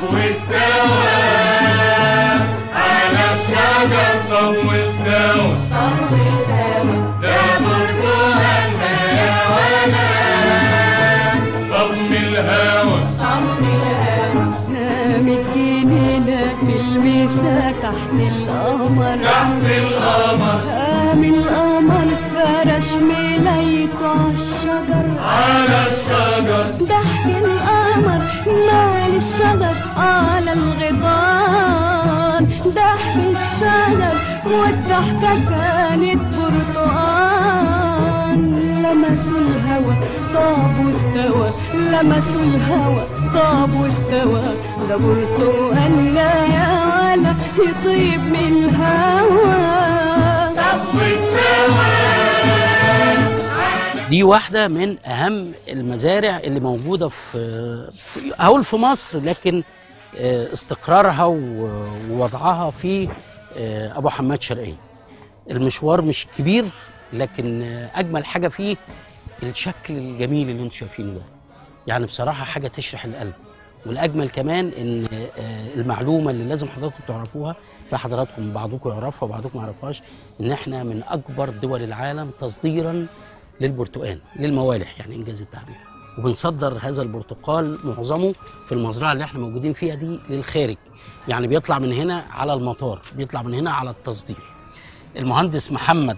طب واستوى على الشجر طب واستوى ده برتقال يا ولد طب الهوى نامت جنينة في المسا تحت القمر تحت القمر قام القمر فرش ملايته عالشجر على الشجر ضحك القمر مال الشجر على الغبار ضحك الشجر والضحكة كانت برتقال لمسوا الهوى طاب واستوى لمسوا الهوى طاب واستوى ده برتقال لا يا ولا يطيب من الهوى طب واستوى دي واحدة من أهم المزارع اللي موجودة في, في هقول في مصر لكن آه، استقرارها و- ووضعها في آه، أبو حماد شرقية المشوار مش كبير لكن آه، أجمل حاجة فيه الشكل الجميل اللي انتم شايفينه ده يعني بصراحة حاجة تشرح القلب والأجمل كمان إن آه، المعلومة اللي لازم حضراتكم تعرفوها في حضراتكم بعضكم يعرفها وبعضكم ما يعرفهاش إن إحنا من أكبر دول العالم تصديرا للبرتقال للموالح يعني إنجاز التعبير وبنصدر هذا البرتقال معظمه في المزرعة اللي احنا موجودين فيها دي للخارج يعني بيطلع من هنا على المطار بيطلع من هنا على التصدير المهندس محمد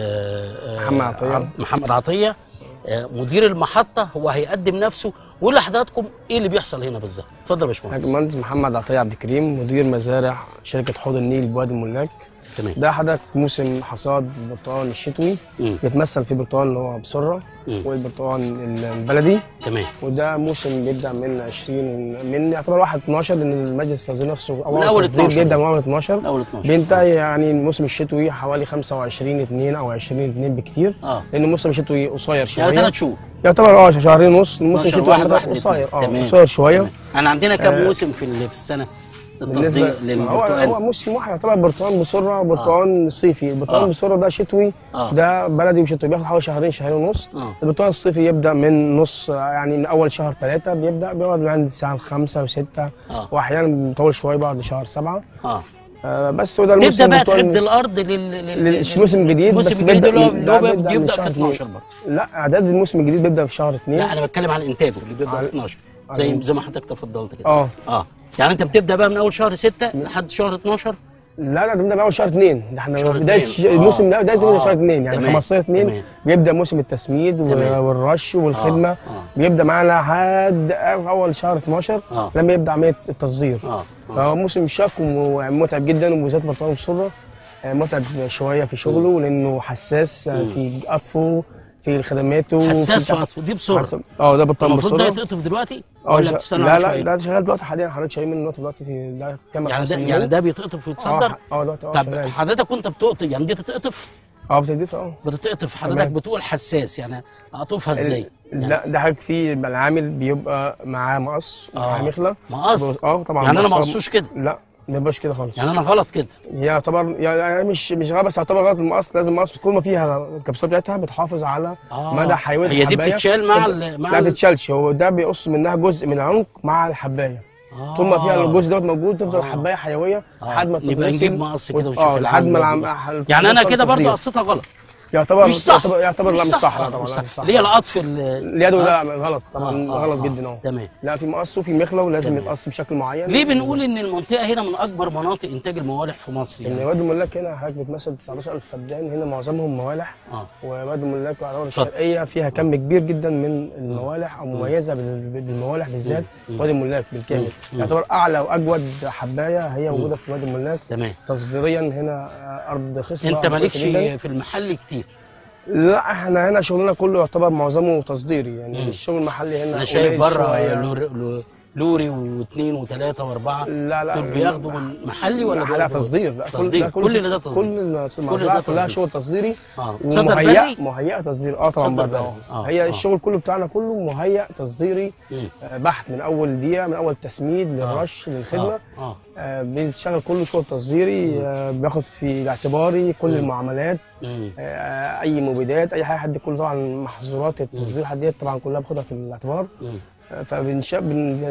آه، آه، محمد عطية. عب- محمد عطيه آه، مدير المحطه هو هيقدم نفسه ويقول لحضراتكم ايه اللي بيحصل هنا بالظبط اتفضل يا باشمهندس المهندس محمد عطية عبد الكريم مدير مزارع شركة حوض النيل بوادي الملاك تمام ده حدث موسم حصاد البرتقال الشتوي مم. بيتمثل فيه برتقال اللي هو بسرة مم. والبرتقال البلدي تمام وده موسم بيبدا من 20 من يعتبر 1 12 لان المجلس التصدير نفسه من اول أول تصدير 12 بيبدا من اول 12 من اول 12 بينتهي يعني الموسم الشتوي حوالي 25 2 او 20 2 بكتير اه لان الموسم الشتوي قصير شويه يعني ثلاث شهور يعتبر اه شهرين ونص الموسم 12 الشتوي واحد عامة واحد قصير اتنين. اه تمام. قصير شويه تمام. انا عندنا كام آه، موسم في ال- في السنه التصدير بالنسبه هو هو للبرتقال موسم واحد يعتبر برتقال بسره وبرتقال صيفي البرتقال آه. بسره ده شتوي آه. ده بلدي وشتوي بياخد حوالي شهرين شهرين ونص اه البرتقال الصيفي يبدا من نص يعني من اول شهر ثلاثه بيبدا بيقعد من عند الساعه خمسة وستة اه واحيانا بيطول شويه بعد شهر سبعة اه آه بس هو ده الموسم تبدا بقى البرتقال- ترد الارض لل لل- للموسم الجديد الموسم بس الجديد اللي هو من- اللي هو لا، بيبدأ من بيبدا شهر في اتنين. 12 برضه لا اعداد الموسم الجديد بيبدا في شهر اثنين لا انا بتكلم عن انتاجه اللي بيبدا في على- 12 زي على- زي ما حضرتك تفضلت كده اه اه يعني انت بتبدا بقى من اول شهر 6 لحد شهر 12 لا لا ده بيبدا من اول شهر اثنين ده احنا شهر بدايه اتنين. ش- آه. الموسم ده بدايه آه. شهر اثنين يعني تمام. 15 2 تمام. بيبدا موسم التسميد و- تمام. والرش والخدمه آه. بيبدا معانا لحد اول شهر 12 آه. لما يبدا عمليه التصدير اه آه. فهو موسم شاق ومتعب جدا وبالذات برتقال بسره آه، متعب شويه في شغله لانه حساس آه، في قطفه في خدماته حساس في في عطفه دي بسرعه حسب- اه ده برتقال المفروض ده بسره يتقطف دلوقتي اه ولا شا- بتستنى لا عليه لا شويه ده شغال دلوقتي حاليا حضرتك شايفين منه دلوقتي في ده كاميرا يعني ده خمسين يعني يوم. ده بيتقطف ويتصدر اه اه دلوقتي اه طب شغال. حضرتك وانت بتقطف يعني دي تتقطف اه بتديف اه بتتقطف حضرتك تمام. بتقول حساس يعني اقطفها ازاي؟ يعني لا ده حاجه في العامل بيبقى معاه مقص آه. معاه مخله مقص اه طبعا يعني انا ما مقص- اقصوش كده لا ما يبقاش كده خالص يعني انا غلط كده يعتبر يعني مش مش غلط بس يعتبر غلط المقص لازم المقص كل ما فيها الكبسوله بتاعتها بتحافظ على آه. مدى حيويه هي دي الحباية. بتتشال مع طب- ال- مع لا ال- بتتشالش هو ده بيقص منها جزء من العنق مع الحبايه آه. طول ما فيها الجزء دوت موجود تفضل آه. الحبايه حيويه آه. لحد ما نبقى تتغسل نجيب مقص كده وت- ونشوف اه لحد ما العامل العم... برضه. يعني انا كده برضه التصدير. قصتها غلط يعتبر مش صح يعتبر, يعتبر لا مش صح لا طبعا مش لا صح مش صح اللي هي القطف ال- اليد آه. لا غلط طبعا آه، آه، غلط آه. جدا اه تمام لا في مقص وفي مخله ولازم تمام. يتقص بشكل معين ليه بنقول ان المنطقه هنا من اكبر مناطق انتاج الموالح في مصر ان يعني وادي الملاك هنا حضرتك بتمثل 19000 فدان هنا معظمهم موالح اه ووادي الملاك والعدوار اتفضل. الشرقيه فيها كم كبير جدا من الموالح او مميزه بال- بالموالح بالذات مم. وادي الملاك بالكامل مم. يعتبر اعلى واجود حبايه هي موجوده في وادي الملاك تمام تصديريا هنا آه، ارض خصبه انت مالكش كويسة جداً. في المحل كتير لا احنا هنا شغلنا كله يعتبر معظمه تصديري يعني مم. الشغل المحلي هنا انا شايف قليل بره شوية. لوري, لو- لوري واثنين وثلاثه واربعه لا لا دول بياخدوا من محلي ولا لا دول- تصدير لا تصدير. ده كل اللي ده تصدير. كل ده المزرعه كلها تصدير. شغل تصديري اه تصدر ومهيئه بري مهيئه تصدير اه طبعا تصدر برضه بري. اه آه، هي آه. الشغل كله بتاعنا كله مهيئ تصديري مم. آه، بحت من اول دقيقه من اول تسميد للرش للخدمه اه اه آه، بنشتغل كله شغل تصديري آه، بياخد في الاعتباري كل مم. المعاملات مم. آه، اي مبيدات اي حاجه حد كله طبعا محظورات التصدير حديت طبعا كلها باخدها في الاعتبار مم. فبنشا بن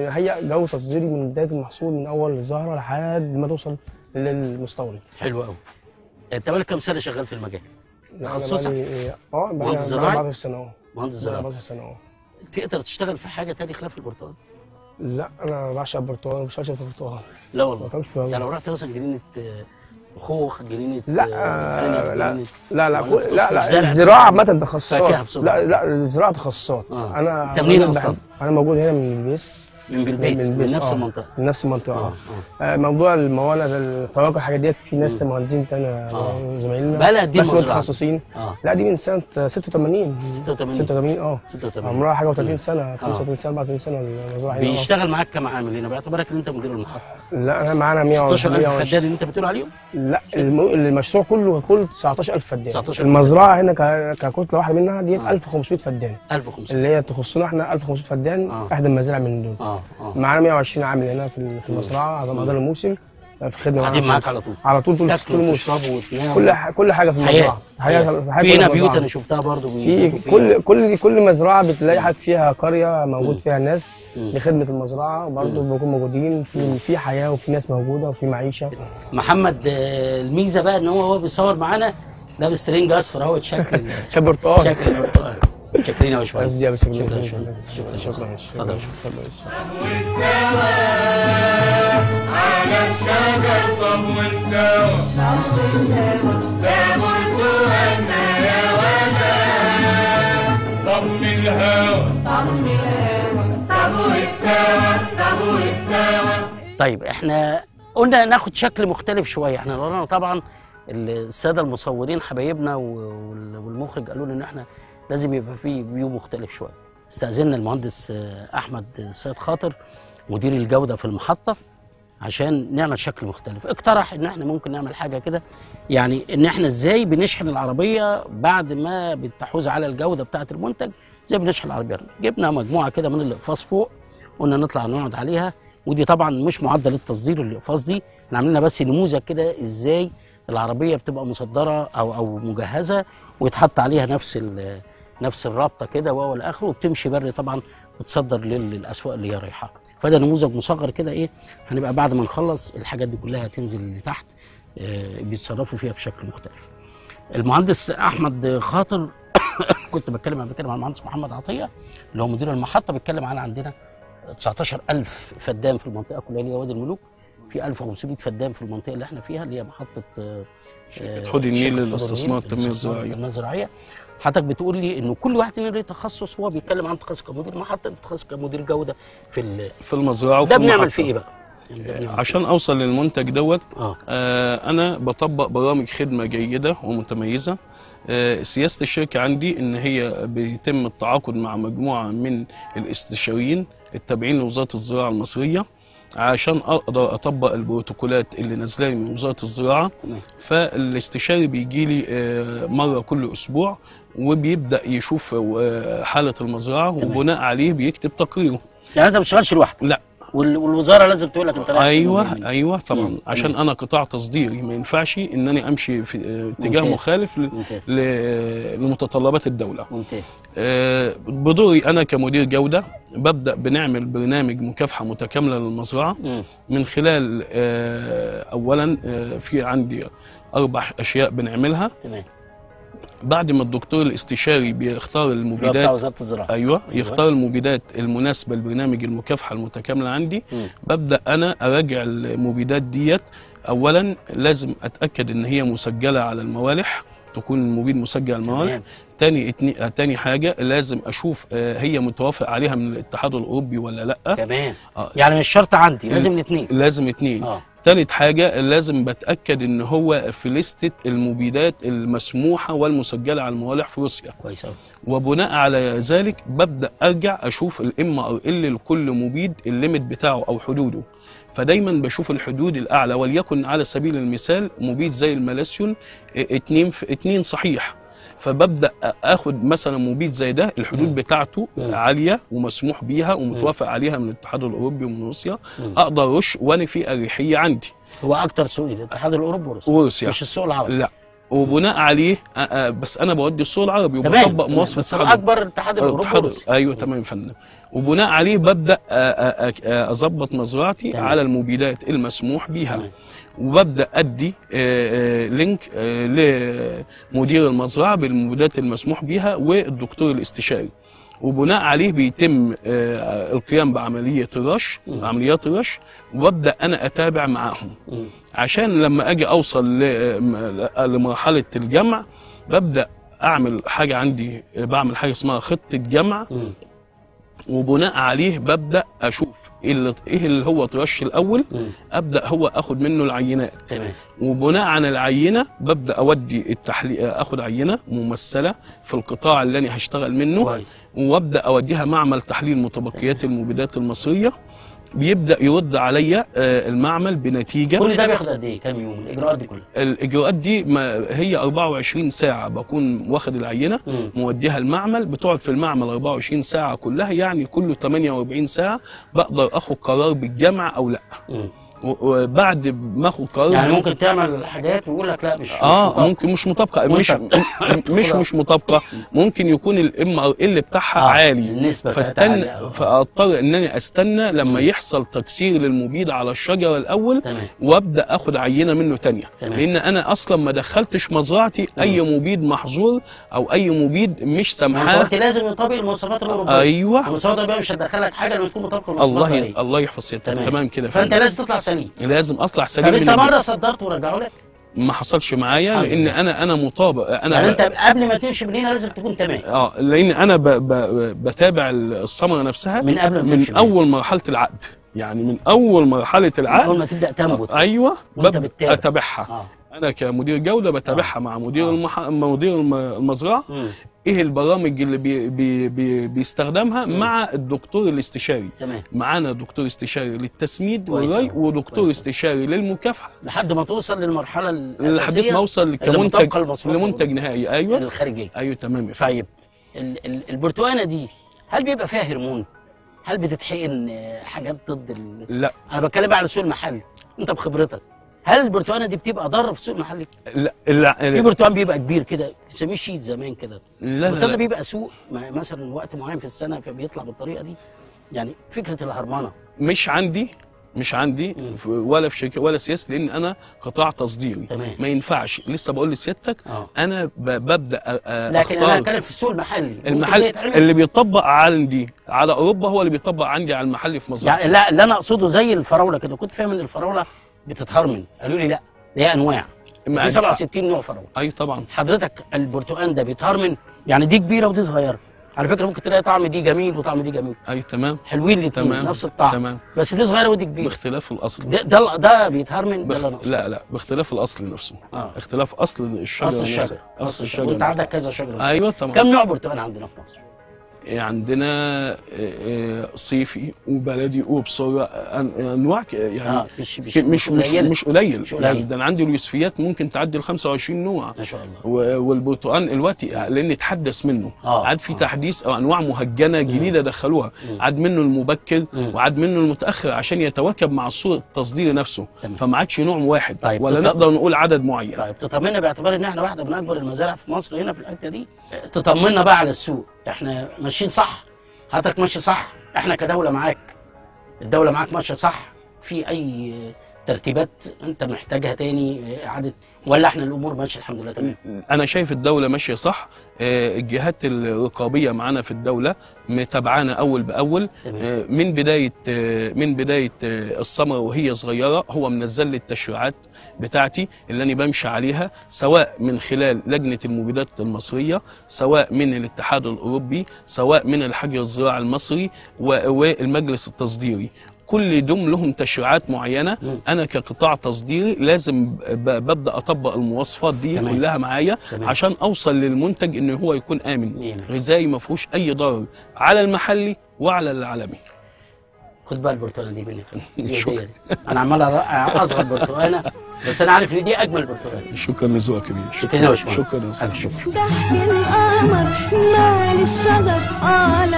بنهيئ جو تصديري من بدايه المحصول من اول الزهره لحد ما توصل للمستورد حلو قوي انت بقالك كام سنه شغال في المجال أنا تخصصك؟ بقالي- اه مهندس بقالي زراعي؟ 14 سنه اه مهندس بقالي زراعه 14 سنه اه تقدر تشتغل في حاجه تاني خلاف البرتقال لا انا بعشق البرتقال ما بشتغلش في البرتقال لا ما والله بفهمش في يعني لو رحت مثلا جنينه آه، خوخ جنينه لا آه، آه، عنب، لا جنينة- لا لا ولا كل- في لا لا الزرع الزراعه عامه فاكهة تخصصات بسرعة. لا لا الزراعه تخصصات آه. انا أنت منين راجل أصلاً؟ بحب- انا موجود هنا من البيس من بالبيت من, البيس، نفس آه. المنطقه من نفس المنطقه اه اه اه آه، موضوع الموانع الفواكه الحاجات ديت في ناس مهندسين تاني آه. زمايلنا بقالها قد إيه بس المزرعة؟ متخصصين اه لا دي من سنه 86 86 86 اه 86 عمرها حاجه و30 سنه 35 سنه 34 سنه المزرعه هنا آه. بيشتغل معاك كم عامل هنا باعتبارك ان انت مدير المحطه لا انا معانا 100 16000 فدان اللي انت بتقول عليهم لا الم- المشروع كله كله 19000 فدان 19,000 المزرعه هنا ك- ككتله واحده منها ديت آه. 1500 فدان 1500 اللي هي تخصنا احنا 1500 فدان آه. احدى المزارع من دول اه اه معانا 120 عامل هنا في في المزرعه على مدار الموسم في خدمه قاعدين معانا معاك في على طول على طول طول طول تاكلوا الموسم وتشربوا وتناموا كل ح- كل حاجه في حياه المزرعه حياه حياه في هنا كل بيوت المزرعة. انا شفتها برضو في بيبقوا فيها. كل كل كل مزرعه بتلاقي حاجه فيها قريه موجود مم. فيها ناس مم. لخدمه المزرعه وبرضه بيكونوا موجودين في في حياه وفي ناس موجوده وفي معيشه محمد آه، الميزه بقى ان هو هو بيصور معانا لابس ترنج اصفر اهو شكل شاب برتقال شكل البرتقال شكرين يا بس باشمهندس دي يا باشا شكرا شكرا شكرا شكرا شكرا اتفضل يا شكرا على الشجر طب واستوى ده برتقالنا يا ولد طب الهوى طب واستوى طب واستوى طيب احنا قلنا ناخد شكل مختلف شويه احنا ورانا طبعا الساده المصورين حبايبنا و- وال- والمخرج قالوا لنا ان احنا لازم يبقى في فيو مختلف شويه استاذنا المهندس آه، احمد السيد خاطر مدير الجوده في المحطه عشان نعمل شكل مختلف اقترح ان احنا ممكن نعمل حاجه كده يعني ان احنا ازاي بنشحن العربيه بعد ما بتحوز على الجوده بتاعه المنتج زي بنشحن العربيه جبنا مجموعه كده من الاقفاص فوق قلنا نطلع نقعد عليها ودي طبعا مش معدل التصدير الاقفاص دي احنا عاملينها بس نموذج كده ازاي العربيه بتبقى مصدره او او مجهزه ويتحط عليها نفس ال- نفس الرابطه كده وهو الاخر وبتمشي بري طبعا وتصدر لل- للاسواق اللي هي رايحه فده نموذج مصغر كده ايه هنبقى بعد ما نخلص الحاجات دي كلها هتنزل لتحت آه، بيتصرفوا فيها بشكل مختلف المهندس احمد خاطر كنت بتكلم قبل كده مع المهندس محمد عطيه اللي هو مدير المحطه بيتكلم عن عندنا 19000 فدان في المنطقه كلها اللي هي وادي الملوك في 1500 فدان في المنطقه اللي احنا فيها اللي هي محطه آه، آه، حوض النيل شركة حوض للاستثمار النيل والتنمية للاستثمار الزراعية. والتنمية الزراعيه حضرتك بتقول لي انه كل واحد فينا ليه تخصص هو بيتكلم عن تخصص كمدير محطه تخصص كمدير جوده في ال... في المزرعه وفي ده بنعمل المحطة. فيه ايه بقى؟ يعني ده بنعمل عشان اوصل للمنتج دوت فيه. اه آه، انا بطبق برامج خدمه جيده ومتميزه آه، سياسه الشركه عندي ان هي بيتم التعاقد مع مجموعه من الاستشاريين التابعين لوزاره الزراعه المصريه عشان اقدر اطبق البروتوكولات اللي نازله لي من وزاره الزراعه تمام. فالاستشاري بيجي لي آه، مره كل اسبوع وبيبدا يشوف آه، حاله المزرعه تمام. وبناء عليه بيكتب تقريره يعني انت ما بتشتغلش لوحدك لا وال... والوزاره لازم تقول لك انت رايح فين ايوه وجاي منين. ايوه طبعا مم. عشان تمام. انا قطاع تصديري ما ينفعش ان انا امشي في آه، اتجاه ممتاز. مخالف ل- ممتاز ل- لمتطلبات الدوله ممتاز آه، بدوري انا كمدير جوده ببدا بنعمل برنامج مكافحه متكامله للمزرعه مم. من خلال آه، اولا آه، في عندي اربع اشياء بنعملها تمام بعد ما الدكتور الاستشاري بيختار اللي هو بتاع المبيدات وزاره الزراعه ايوه يختار المبيدات المناسبه لبرنامج المكافحه المتكامله عندي مم. ببدا انا اراجع المبيدات ديت اولا لازم اتاكد ان هي مسجله على الموالح تكون المبيد مسجل على الموالح تمام تاني اتني... آه، تاني حاجه لازم اشوف آه، هي متوافق عليها من الاتحاد الاوروبي ولا لا كمان آه، يعني مش شرط عندي لازم الاثنين لازم اتنين اه تالت حاجة لازم بتأكد إن هو في لستة المبيدات المسموحة والمسجلة على الموالح في روسيا كويس قوي وبناء على ذلك ببدأ أرجع أشوف الام ار ال لكل مبيد الليمت بتاعه أو حدوده فدايما بشوف الحدود الأعلى وليكن على سبيل المثال مبيد زي المالاسيون اه، اتنين في اتنين صحيح فببدا اخد مثلا مبيد زي ده الحدود مم. بتاعته مم. عاليه ومسموح بيها ومتوافق عليها من الاتحاد الاوروبي ومن روسيا مم. اقدر ارش وانا في اريحيه عندي هو اكتر سوق الاتحاد الاوروبي وروسيا وروسيا مش السوق العربي لا وبناء عليه آه، آه، بس انا بودي السوق العربي تمام وبطبق تمام. مواصفه بس الاتحاد الاكبر الاتحاد الاوروبي الاتحاد- والروسي. ايوه تمام يا فندم وبناء عليه ببدا آه، آه، آه، اظبط مزرعتي تمام. على المبيدات المسموح بيها تمام. وببدا ادي آه، آه، لينك آه، لمدير المزرعه بالمبيدات المسموح بيها والدكتور الاستشاري وبناء عليه بيتم آه، القيام بعمليه الرش مم. عمليات الرش وببدا انا اتابع معاهم مم. عشان لما اجي اوصل ل- م- لمرحله الجمع ببدا اعمل حاجه عندي بعمل حاجه اسمها خطه جمع مم. وبناء عليه ببدا اشوف ايه اللي, إيه اللي هو ترش الاول مم. ابدا هو اخد منه العينات تمام وبناء على العينه ببدا اودي التحليل اخد عينه ممثله في القطاع اللي انا هشتغل منه كويس وابدا اوديها معمل تحليل متبقيات المبيدات المصريه بيبدا يرد عليا آه، المعمل بنتيجه كل ده بياخد قد ايه كام يوم الاجراءات دي كلها الاجراءات دي ما هي 24 ساعه بكون واخد العينه مم. موديها المعمل بتقعد في المعمل 24 ساعه كلها يعني كله 48 ساعه بقدر اخد قرار بالجمع او لا مم. و- وبعد ما اخد قرار يعني ممكن تعمل حاجات ويقول لك لا مش مش اه مطابقة. ممكن مش مطابقه وأنت مش مش مش مطابقه ممكن يكون الام ار ال بتاعها آه، عالي النسبة بتاعتها عالية، فاستنى آه. فاضطر ان انا استنى لما مم. يحصل تكسير للمبيد على الشجره الاول تمام وابدا اخد عينه منه تانية تمام. لان انا اصلا ما دخلتش مزرعتي اي مبيد محظور او اي مبيد مش ما انت سامحاه قلت لازم يطابق المواصفات الاوروبيه ايوه المواصفات الاوروبيه مش هتدخلك حاجه لما تكون مطابقه للمواصفات الله العالية. ي... الله يحفظ سيادتك تمام. تمام كده فانت فندم. لازم تطلع سليم لازم اطلع طب سليم انت من مره البيت. صدرت ورجعوا لك ما حصلش معايا الحمد لان لله. انا انا مطابق انا يعني ب- انت قبل ما تمشي من هنا لازم تكون تمام اه لان انا ب... ب... بتابع الثمره نفسها من قبل ما من تمشي من اول مرحله العقد يعني من اول مرحله العقد اول ما تبدا تنبت ايوه وانت ببدأ بتتابع. اتابعها اه انا كمدير جوده بتابعها مع مدير آه. المح... مدير الم- المزرعه مم. ايه البرامج اللي بي... بي... بي... بيستخدمها مم. مع الدكتور الاستشاري تمام معانا دكتور استشاري للتسميد كويس والري أوي. ودكتور كويس أوي. استشاري للمكافحه لحد ما توصل للمرحله لحد الاساسيه ما اوصل اللي كمنتج مطابقة للمواصفات لمنتج نهائي ايوه الخارجيه ايوه تمام يا فندم. طيب ال- ال- البرتقانه دي هل بيبقى فيها هرمون؟ هل بتتحقن آه، حاجات ضد ال... لا انا بتكلم بقى على السوق المحلي انت بخبرتك هل البرتقانه دي بتبقى ضاره في السوق المحلي؟ لا لا في لا برتقان بيبقى كبير كده بيسميه شيت زمان كده لا, البرتقان ده لا. بيبقى سوق م- مثلا وقت معين في السنه فبيطلع بالطريقه دي يعني فكره الهرمنه مش عندي مش عندي مم. في- ولا في شركه ولا سياسه لان انا قطاع تصديري تمام. ما ينفعش لسه بقول لسيادتك اه انا ب- ببدا أ- أ- لكن انا اختار بتكلم في السوق المحلي ممكن المحل ده يتعمل؟ اللي بيطبق عندي على اوروبا هو اللي بيطبق عندي على المحلي في مصر يعني لا اللي انا اقصده زي الفراوله كده كنت فاهم ان الفراوله بتتهرمن قالوا لي لا ليها انواع ما- في 67 نوع فراوله اي طبعا حضرتك البرتقال ده بيتهرمن يعني دي كبيره ودي صغيره على فكره ممكن تلاقي طعم دي جميل وطعم دي جميل اي تمام حلوين الاثنين تمام نفس الطعم تمام بس دي صغيره ودي كبيره باختلاف الاصل ده ده, ده بيتهرمن ده بخ... اللي انا أقصده. لا لا باختلاف الاصل نفسه اه اخلاف اصل الشجره اصل نفسها. الشجر اصل الشجر الشجره وانت عندك كذا شجره ايوه طبعا كم نوع برتقال عندنا في مصر؟ عندنا آه، آه، صيفي وبلدي وبصره أن- انواع ك- يعني اه مش مش مش مش قليلة. مش قليل مش قليل. يعني ده انا عندي اليوسفيات ممكن تعدي ال 25 نوع ما شاء الله و- والبرتقال دلوقتي لان اتحدث منه آه، عاد في آه. تحديث او انواع مهجنه جديده دخلوها مم. عاد منه المبكر مم. وعاد منه المتاخر عشان يتواكب مع السوق التصديري نفسه تمام. فما عادش نوع واحد طيب، ولا تط- نقدر نقول عدد معين طيب تطمنا باعتبار ان احنا واحده من اكبر المزارع في مصر هنا في الحته دي تطمنا بقى على السوق احنا ماشيين صح حضرتك ماشي صح احنا كدوله معاك الدوله معاك ماشيه صح في اي ترتيبات انت محتاجها تاني اعاده ولا احنا الامور ماشيه الحمد لله تمام انا شايف الدوله ماشيه صح آه، الجهات الرقابيه معانا في الدوله متابعانا اول باول تمام. آه، من بدايه آه، من بدايه آه، الثمره وهي صغيره هو منزل لي التشريعات بتاعتي اللي انا بمشي عليها سواء من خلال لجنه المبيدات المصريه سواء من الاتحاد الاوروبي سواء من الحجر الزراعي المصري و- والمجلس التصديري كل دوم لهم تشريعات معينه مم. انا كقطاع تصديري لازم ب- ببدا اطبق المواصفات دي تمام. كلها معايا تمام. عشان اوصل للمنتج ان هو يكون امن مية مية. غذائي ما فيهوش اي ضرر على المحلي وعلى العالمي خد بقى البرتقاله دي مني فندم. دي شكرا. هدية دي. انا عمال أر- اصغر برتقاله بس انا عارف ان دي اجمل برتقاله شكرا لذوقك يا كبير شكرا يا باشمهندس شكرا يا ألف أستاذ. شكر ضحك القمر مال الشجر على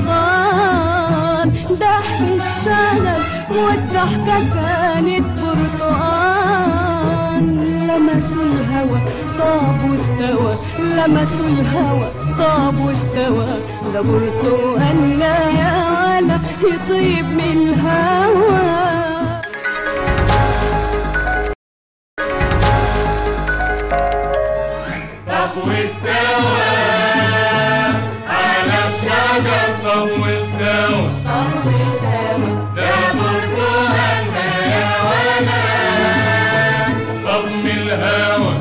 الغبار ضحك الشجر والضحكة كانت برتقال لمسوا الهوا الهوى طاب واستوى لمسوا الهوى طاب واستوى ده برتقال يا ولا يطيب من الهوى طب واستوى على الشجر طب واستوى ده برتقالنا يا ولد طب من الهوى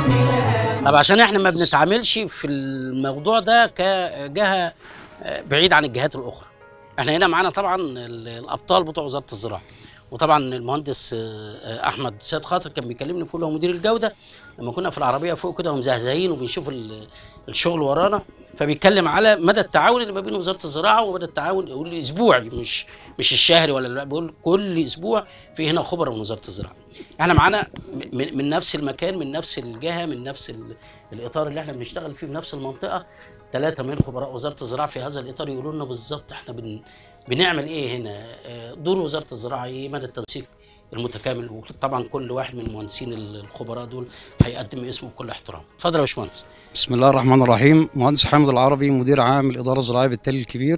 طب عشان احنا ما بنتعاملش في الموضوع ده كجهه آه، بعيد عن الجهات الاخرى احنا هنا معانا طبعا ال- الابطال بتوع وزاره الزراعه وطبعا المهندس آه، آه، احمد سيد خاطر كان بيكلمني فوق هو مدير الجوده لما كنا في العربيه فوق كده ومزهزهين وبنشوف ال- الشغل ورانا فبيتكلم على مدى التعاون اللي ما بين وزاره الزراعه ومدى التعاون يقول لي اسبوعي مش مش الشهري ولا لا بيقول كل اسبوع في هنا خبراء من وزاره الزراعه احنا معانا من, من نفس المكان من نفس الجهه من نفس ال- الاطار اللي احنا بنشتغل فيه في نفس المنطقه ثلاثه من خبراء وزاره الزراعه في هذا الاطار يقولوا لنا بالظبط احنا بن بنعمل ايه هنا آه، دور وزاره الزراعه ايه مدى التنسيق المتكامل وطبعا كل واحد من المهندسين الخبراء دول هيقدم اسمه بكل احترام اتفضل يا باشمهندس بسم الله الرحمن الرحيم مهندس حامد العربي مدير عام الإدارة الزراعية بالتل الكبير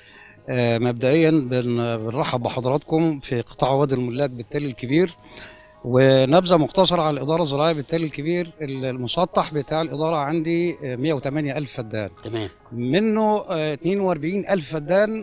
آه، مبدئيا بن- بنرحب بحضراتكم في قطاع وادي الملاك بالتل الكبير ونبذة مختصرة على الإدارة الزراعية بالتل الكبير المسطح بتاع الإدارة عندي آه، 108 ألف فدان تمام منه آه، 42 ألف فدان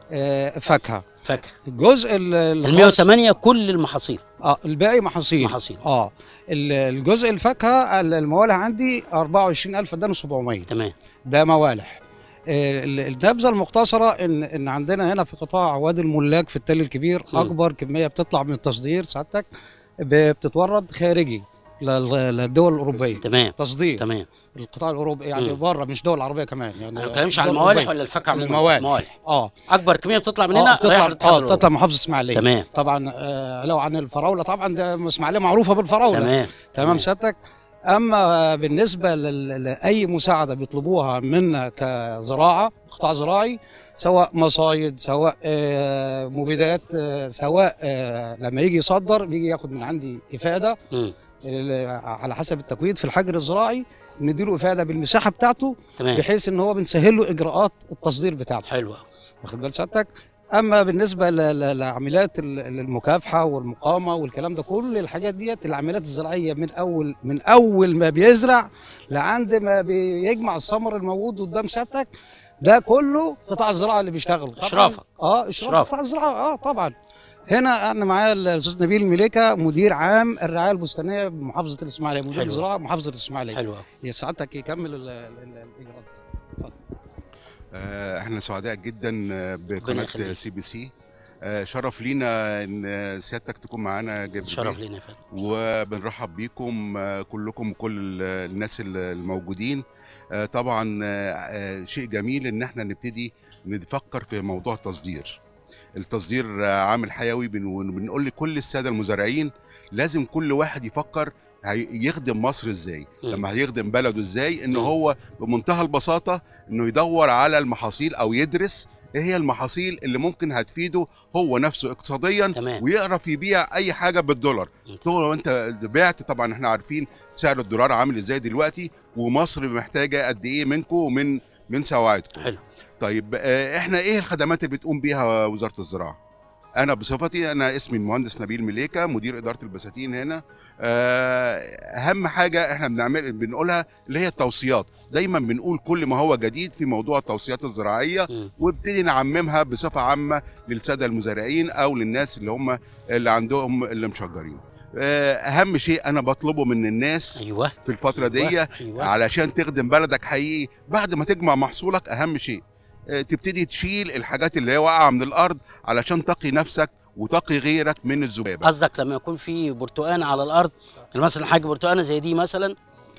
آه، فاكهة فاكهه الجزء ال- ال الخاص 108 كل المحاصيل اه الباقي محاصيل محاصيل. اه ال- الجزء الفاكهة الموالح عندي 24 ألف فدان و700 تمام ده موالح آه، ال- النبذه المختصره ان ان عندنا هنا في قطاع وادي الملاك في التل الكبير مم. اكبر كميه بتطلع من التصدير سعادتك ب- بتتورد خارجي لل- للدول الاوروبيه تمام تصدير تمام القطاع الاوروبي يعني مم. بره مش دول عربيه كمان يعني انا ما بتكلمش على دول الموالح أوروبية. ولا الفاكهه عموما الموالح. الموالح اه اكبر كميه بتطلع من اه هنا رايحة بتطلع للاتحاد اه الأوروبي. بتطلع محافظه اسماعيليه تمام. طبعا آه لو عن الفراوله طبعا ده اسماعيليه معروفه بالفراوله تمام تمام سيادتك اما بالنسبه لل- لاي مساعده بيطلبوها منا كزراعه قطاع زراعي سواء مصايد سواء آه، مبيدات آه، سواء آه، لما يجي يصدر بيجي ياخد من عندي افاده مم. ال- على حسب التكويد في الحجر الزراعي نديله افاده بالمساحه بتاعته تمام بحيث ان هو بنسهل له اجراءات التصدير بتاعته حلوه واخد بال سيادتك اما بالنسبه ل- ل- لعمليات ال- المكافحه والمقاومه والكلام ده كل الحاجات ديت العمليات الزراعيه من اول من اول ما بيزرع لعند ما بيجمع الثمر الموجود قدام سيادتك ده كله قطاع الزراعه اللي بيشتغل طبعاً- إشرافك. اه اشراف إشراف. قطاع الزراعه اه طبعا هنا انا معايا الاستاذ نبيل مليكه مدير عام الرعايه البستانيه بمحافظه الاسماعيليه مدير حلو. الزراعه بمحافظه الاسماعيليه حلوه يا سعادتك يكمل ال- ال- ال- الاجراءات آه، احنا سعداء جدا آه، ربنا بقناه يخليك. سي بي سي آه، شرف لينا ان سيادتك تكون معانا جبريل شرف لينا يا فندم وبنرحب بيكم آه، كلكم وكل الناس الموجودين آه، طبعا آه، آه، شيء جميل ان احنا نبتدي نفكر في موضوع التصدير التصدير آه، عامل حيوي بن- بنقول لكل الساده المزارعين لازم كل واحد يفكر هي- يخدم مصر ازاي مم. لما هيخدم بلده ازاي ان مم. هو بمنتهى البساطه انه يدور على المحاصيل او يدرس ايه هي المحاصيل اللي ممكن هتفيده هو نفسه اقتصاديا تمام. ويعرف يبيع اي حاجه بالدولار مم. طول لو انت بعت طبعا احنا عارفين سعر الدولار عامل ازاي دلوقتي ومصر محتاجه قد ايه منكم ومن من سواعدكم حلو طيب آه، احنا ايه الخدمات اللي بتقوم بيها وزاره الزراعه انا بصفتي انا اسمي المهندس نبيل مليكه مدير اداره البساتين هنا آه، اهم حاجه احنا بنعمل بنقولها اللي هي التوصيات دايما بنقول كل ما هو جديد في موضوع التوصيات الزراعيه مم. وابتدي نعممها بصفه عامه للساده المزارعين او للناس اللي هم اللي عندهم اللي مشجرين آه، اهم شيء انا بطلبه من الناس ايوه في الفتره دي أيوة. أيوة. علشان تخدم بلدك حقيقي بعد ما تجمع محصولك اهم شيء آه، تبتدي تشيل الحاجات اللي هي واقعه من الارض علشان تقي نفسك وتقي غيرك من الذبابه قصدك لما يكون في برتقانه على الارض يعني مثلا حاجه برتقانه زي دي مثلا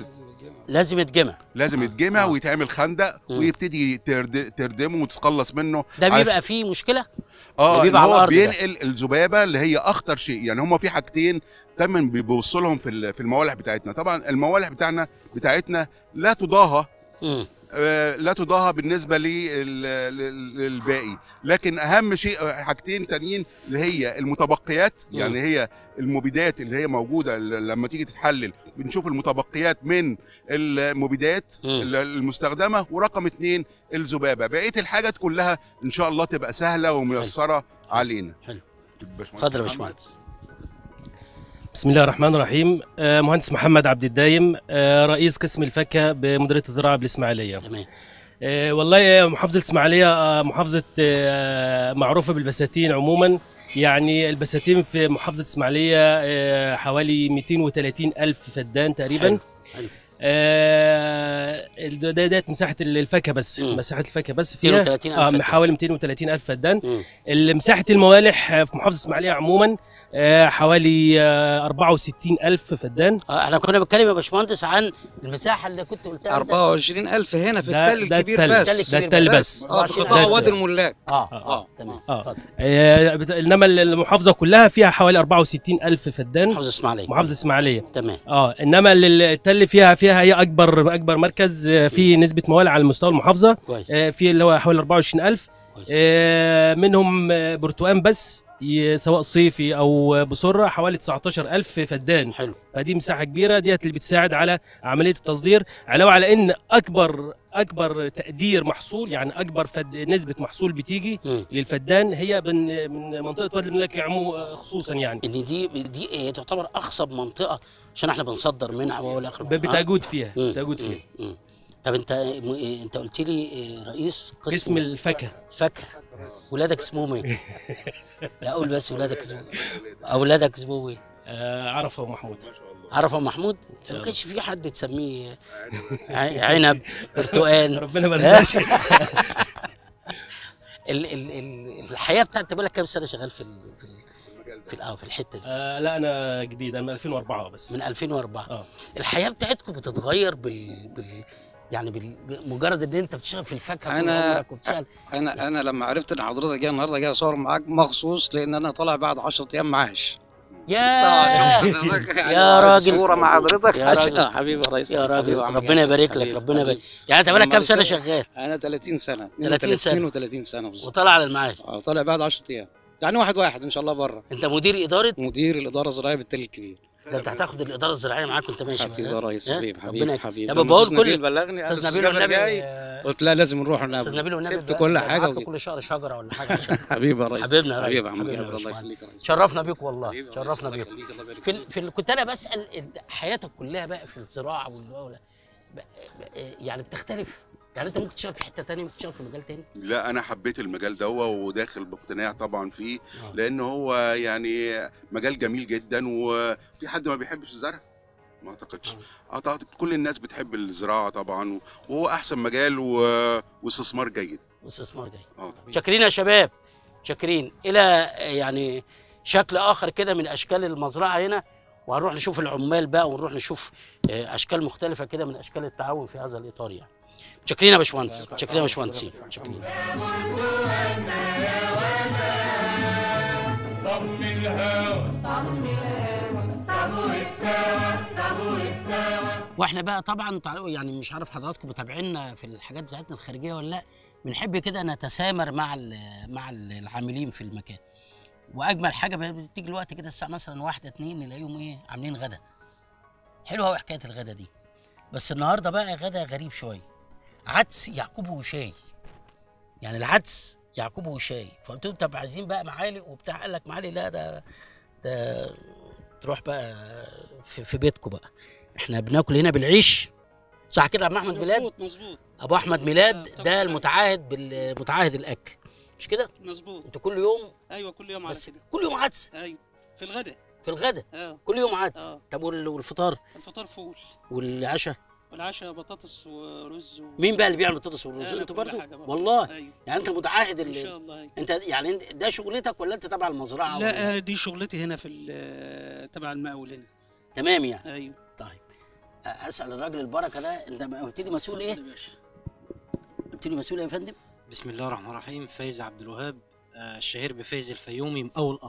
لازم يتجمع لازم يتجمع آه. ويتعمل خندق مم. ويبتدي ترد- تردمه وتتخلص منه ده علش- بيبقى فيه مشكله اه اللي ان بيبقى على هو الأرض ده. بينقل الذبابه اللي هي اخطر شيء يعني هما في حاجتين دايما بيبصوا لهم في ال- في الموالح بتاعتنا طبعا الموالح بتاعنا بتاعتنا لا تضاهى مم. آه، لا تضاهى بالنسبه لل- لل- للباقي لكن اهم شيء آه، حاجتين تانيين اللي هي المتبقيات مم. يعني هي المبيدات اللي هي موجوده ل- لما تيجي تتحلل بنشوف المتبقيات من المبيدات مم. ال- المستخدمه ورقم اتنين الذبابه بقيه الحاجات كلها ان شاء الله تبقى سهله وميسره علينا حلو. باشمهندس اتفضل يا محمد. باشمهندس بسم الله الرحمن الرحيم آه، مهندس محمد عبد الدايم آه، رئيس قسم الفاكهه بمديريه الزراعه بالاسماعيليه تمام آه، والله محافظه الاسماعيليه آه، محافظه آه، معروفه بالبساتين عموما يعني البساتين في محافظه الاسماعيليه آه، حوالي 230 الف فدان تقريبا حلو. حلو. آه، ده ده ده مساحه الفاكهه بس مم. مساحه الفاكهه بس فيها 230 ألف اه فدان. حوالي 230 الف فدان مم. مساحه الموالح في محافظه الاسماعيليه عموما آه، حوالي آه، 64 الف فدان اه احنا كنا بنتكلم يا باشمهندس عن المساحه اللي كنت قلتها أنت. 24000 هنا في ده- التل ده الكبير التل. بس ده التل بس اه في 24 قطاع ده- وادي الملاك اه آه. اه تمام آه. اتفضل آه، بت- انما المحافظه كلها فيها حوالي 64 الف فدان محافظه اسماعيليه محافظه الاسماعيليه تمام اه انما ال- التل فيها فيها هي اكبر اكبر مركز آه، فيه نسبه موالع على مستوى المحافظه كويس آه، في اللي هو حوالي 24000 كويس آه، منهم آه، برتقان بس ي- سواء صيفي او بصره حوالي 19000 فدان حلو فدي مساحه كبيره ديت اللي بتساعد على عمليه التصدير علاوه على ان اكبر اكبر تقدير محصول يعني اكبر فد نسبه محصول بتيجي مم. للفدان هي من من منطقه وادي الملاك عمو خصوصا يعني ان دي دي إيه تعتبر اخصب منطقه عشان احنا بنصدر منها والى اخره ب- بتجود فيها مم. بتجود فيها مم. مم. طب انت م- إيه، انت قلت لي إيه، رئيس قسم قسم الفاكهه فاكهه ولادك اسمهم ايه؟ لا قول بس ولادك اسمهم اولادك اسمهم ايه؟ آه عرفه ومحمود عرفه محمود شاء ما كانش في حد تسميه ع- عنب برتقان ربنا ما رزقش ال ال ال الحياه بتاعت انت بقالك كام سنه شغال في ال في ال في, ال- آه، في الحته دي آه لا انا جديد انا من 2004 بس من 2004 اه الحياه بتاعتكم بتتغير بال, بال يعني بال- بمجرد ان انت بتشتغل في الفاكهه طول أنا- عمرك وبتشتغل انا انا لما عرفت ان حضرتك جاي النهارده جاي اصور معاك مخصوص لان انا طالع بعد 10 ايام معاش يا يا يا راجل. صوره مع حضرتك يا راجل. حبيبي يا ريس يا راجل حبيبي عم ربنا جابر. يبارك لك حبيبي، ربنا يبارك حبيبي. يعني انت بقالك كام سنه لما شغال انا 30 سنه 30 سنة. 32 سنه بالظبط وطالع على المعاش آه، طالع بعد 10 ايام يعني واحد واحد ان شاء الله بره انت مدير اداره مدير الاداره الزراعيه بالتل الكبير ده انت هتاخد الاداره الزراعيه معاك وانت ماشي حبيبي بقى. يا ريس ها؟ حبيبي ربنا حبيبي يك- حبيبي طب لما بقول أستاذ نبيل كل بلغني استاذ أنا نبيل جابر والنبي جاي. آه، قلت لا لازم نروح استاذ النبي نبيل والنبي سبت بقى- كل بقى حاجه معاكم وجيت. كل شهر شجره ولا حاجه عشان- حبيبي يا ريس حبيبنا يا ريس. حبيبي يا عم حبيبنا جابر يا الله باشمهندس. يخليك يا ريس شرفنا بيك والله حبيبي يا ريس، شرفنا الله بيك يخليك، الله يبارك في فيك. ال... في ال... كنت انا بسال ال- حياتك كلها بقى في الزراعه والدوله ب... ب... يعني بتختلف يعني انت ممكن تشتغل في حته تانية ممكن تشتغل في مجال تاني لا انا حبيت المجال ده وداخل باقتناع طبعا فيه آه. لان هو يعني مجال جميل جدا وفي حد ما بيحبش الزرع ما اعتقدش اعتقد كل الناس بتحب الزراعه طبعا وهو احسن مجال و- واستثمار جيد استثمار جاي اه شاكرين يا شباب شاكرين الى يعني شكل اخر كده من اشكال المزرعه هنا وهنروح نشوف العمال بقى ونروح نشوف آه، اشكال مختلفه كده من اشكال التعاون في هذا الاطار يعني شاكرين يا باشمهندس شاكرين يا باشمهندسين شاكرين طم الهوى واحنا بقى طبعا تع- يعني مش عارف حضراتكم متابعينا في الحاجات بتاعتنا الخارجيه ولا لا بنحب كده نتسامر مع ال- مع ال- العاملين في المكان واجمل حاجه بقى بتيجي الوقت كده الساعه مثلا واحدة اتنين نلاقيهم ايه عاملين غدا حلوه قوي حكايه الغدا دي بس النهارده بقى غدا غريب شويه عدس يعقوب وشاي يعني العدس يعقوب وشاي فقلت لهم طب عايزين بقى معالق وبتاع قال لك معالق لا ده ده تروح بقى في, في بيتكم بقى احنا بناكل هنا بالعيش صح كده يا عم احمد ميلاد مظبوط مظبوط ابو احمد ميلاد آه، طبعاً. ده المتعاهد بالمتعاهد الاكل مش كده مظبوط انتوا كل يوم ايوه كل يوم على بس كده كل يوم عدس ايوه في الغداء في الغدا اه كل يوم عدس آه. طب وال- والفطار الفطار فول والعشاء والعشاء بطاطس ورز و... مين بقى اللي بيعمل البطاطس والرز أنا انتوا كل برضو حاجة برضو. والله ايوه يعني انت متعاهد ان شاء اللي الله أيوة. انت يعني انت- ده شغلتك ولا انت تبع المزرعه ولا- لا آه، دي شغلتي هنا في ال- تبع المقاول هنا تمام يعني ايوه طيب أ- اسال الراجل البركه ده انت قلت لي مسؤول ايه اتفضل يا باشا. قلت لي مسؤول ايه يا فندم بسم الله الرحمن الرحيم فايز عبد الوهاب آه، الشهير بفايز الفيومي مقاول قطف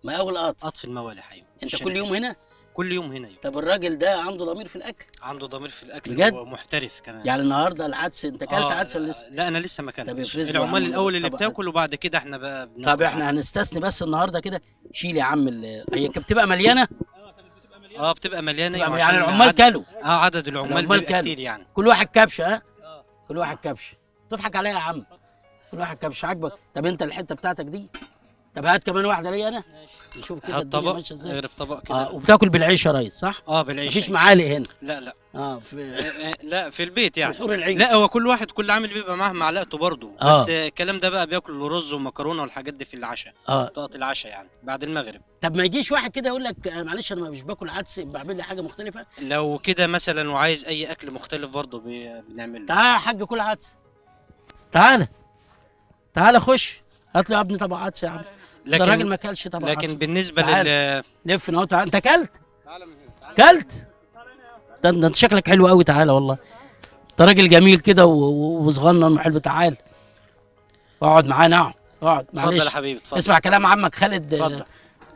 مقاول قطف قطف الموالح ايوه في انت كل الشركة. يوم هنا كل يوم هنا أيوة. طب الراجل ده عنده ضمير في الاكل عنده ضمير في الاكل بجد؟ ومحترف كمان يعني النهارده العدس انت اكلت آه، عدس ولا لسه لا انا لسه ما طب كانش افرز لي العمال يا عم الاول اللي طبق بتاكل وبعد كده احنا بقى طب بناكل احنا هنستثني بس النهارده كده شيل يا عم ال- هي كانت بتبقى مليانه اه بتبقى مليانه بتبقى أيوة يعني عشان العمال عدد- كلوا اه عدد العمال العمال بيبقى كلوا. كتير يعني كل واحد كبش ها كل واحد كبش تضحك عليا يا عم كل واحد كبش عاجبك طب انت الحته بتاعتك دي طب هات كمان واحده ليا انا نشوف كده هات الدنيا طبق ماشيه ازاي غير في طبق كده اه وبتاكل بالعيش يا ريس صح اه بالعيش مفيش أيوة. معالق هنا لا لا اه في آه، آه، لا في البيت يعني حور العين لا هو كل واحد كل عامل بيبقى معاه معلقته برضه آه. بس آه، الكلام ده بقى بياكل رز ومكرونه والحاجات دي في العشاء اه طاقه العشاء يعني بعد المغرب طب ما يجيش واحد كده يقول لك آه، معلش انا مش باكل عدس بعمل لي حاجه مختلفه لو كده مثلا وعايز اي اكل مختلف برضه بي- بنعمل له تعالى يا حاج كل عدس تعالى تعالى خش هات له يا ابني طبق عدس يا عم ده الراجل لكن ما اكلش طبق لكن عدس بالنسبه تعال. لل لف هنا تعالى انت اكلت اكلت ده ده انت شكلك حلو قوي تعالى والله انت راجل جميل كده و- و- وصغنن وحلو تعال اقعد معانا اقعد اقعد اتفضل معلش يا حبيبي اتفضل اسمع كلام عمك خالد اتفضل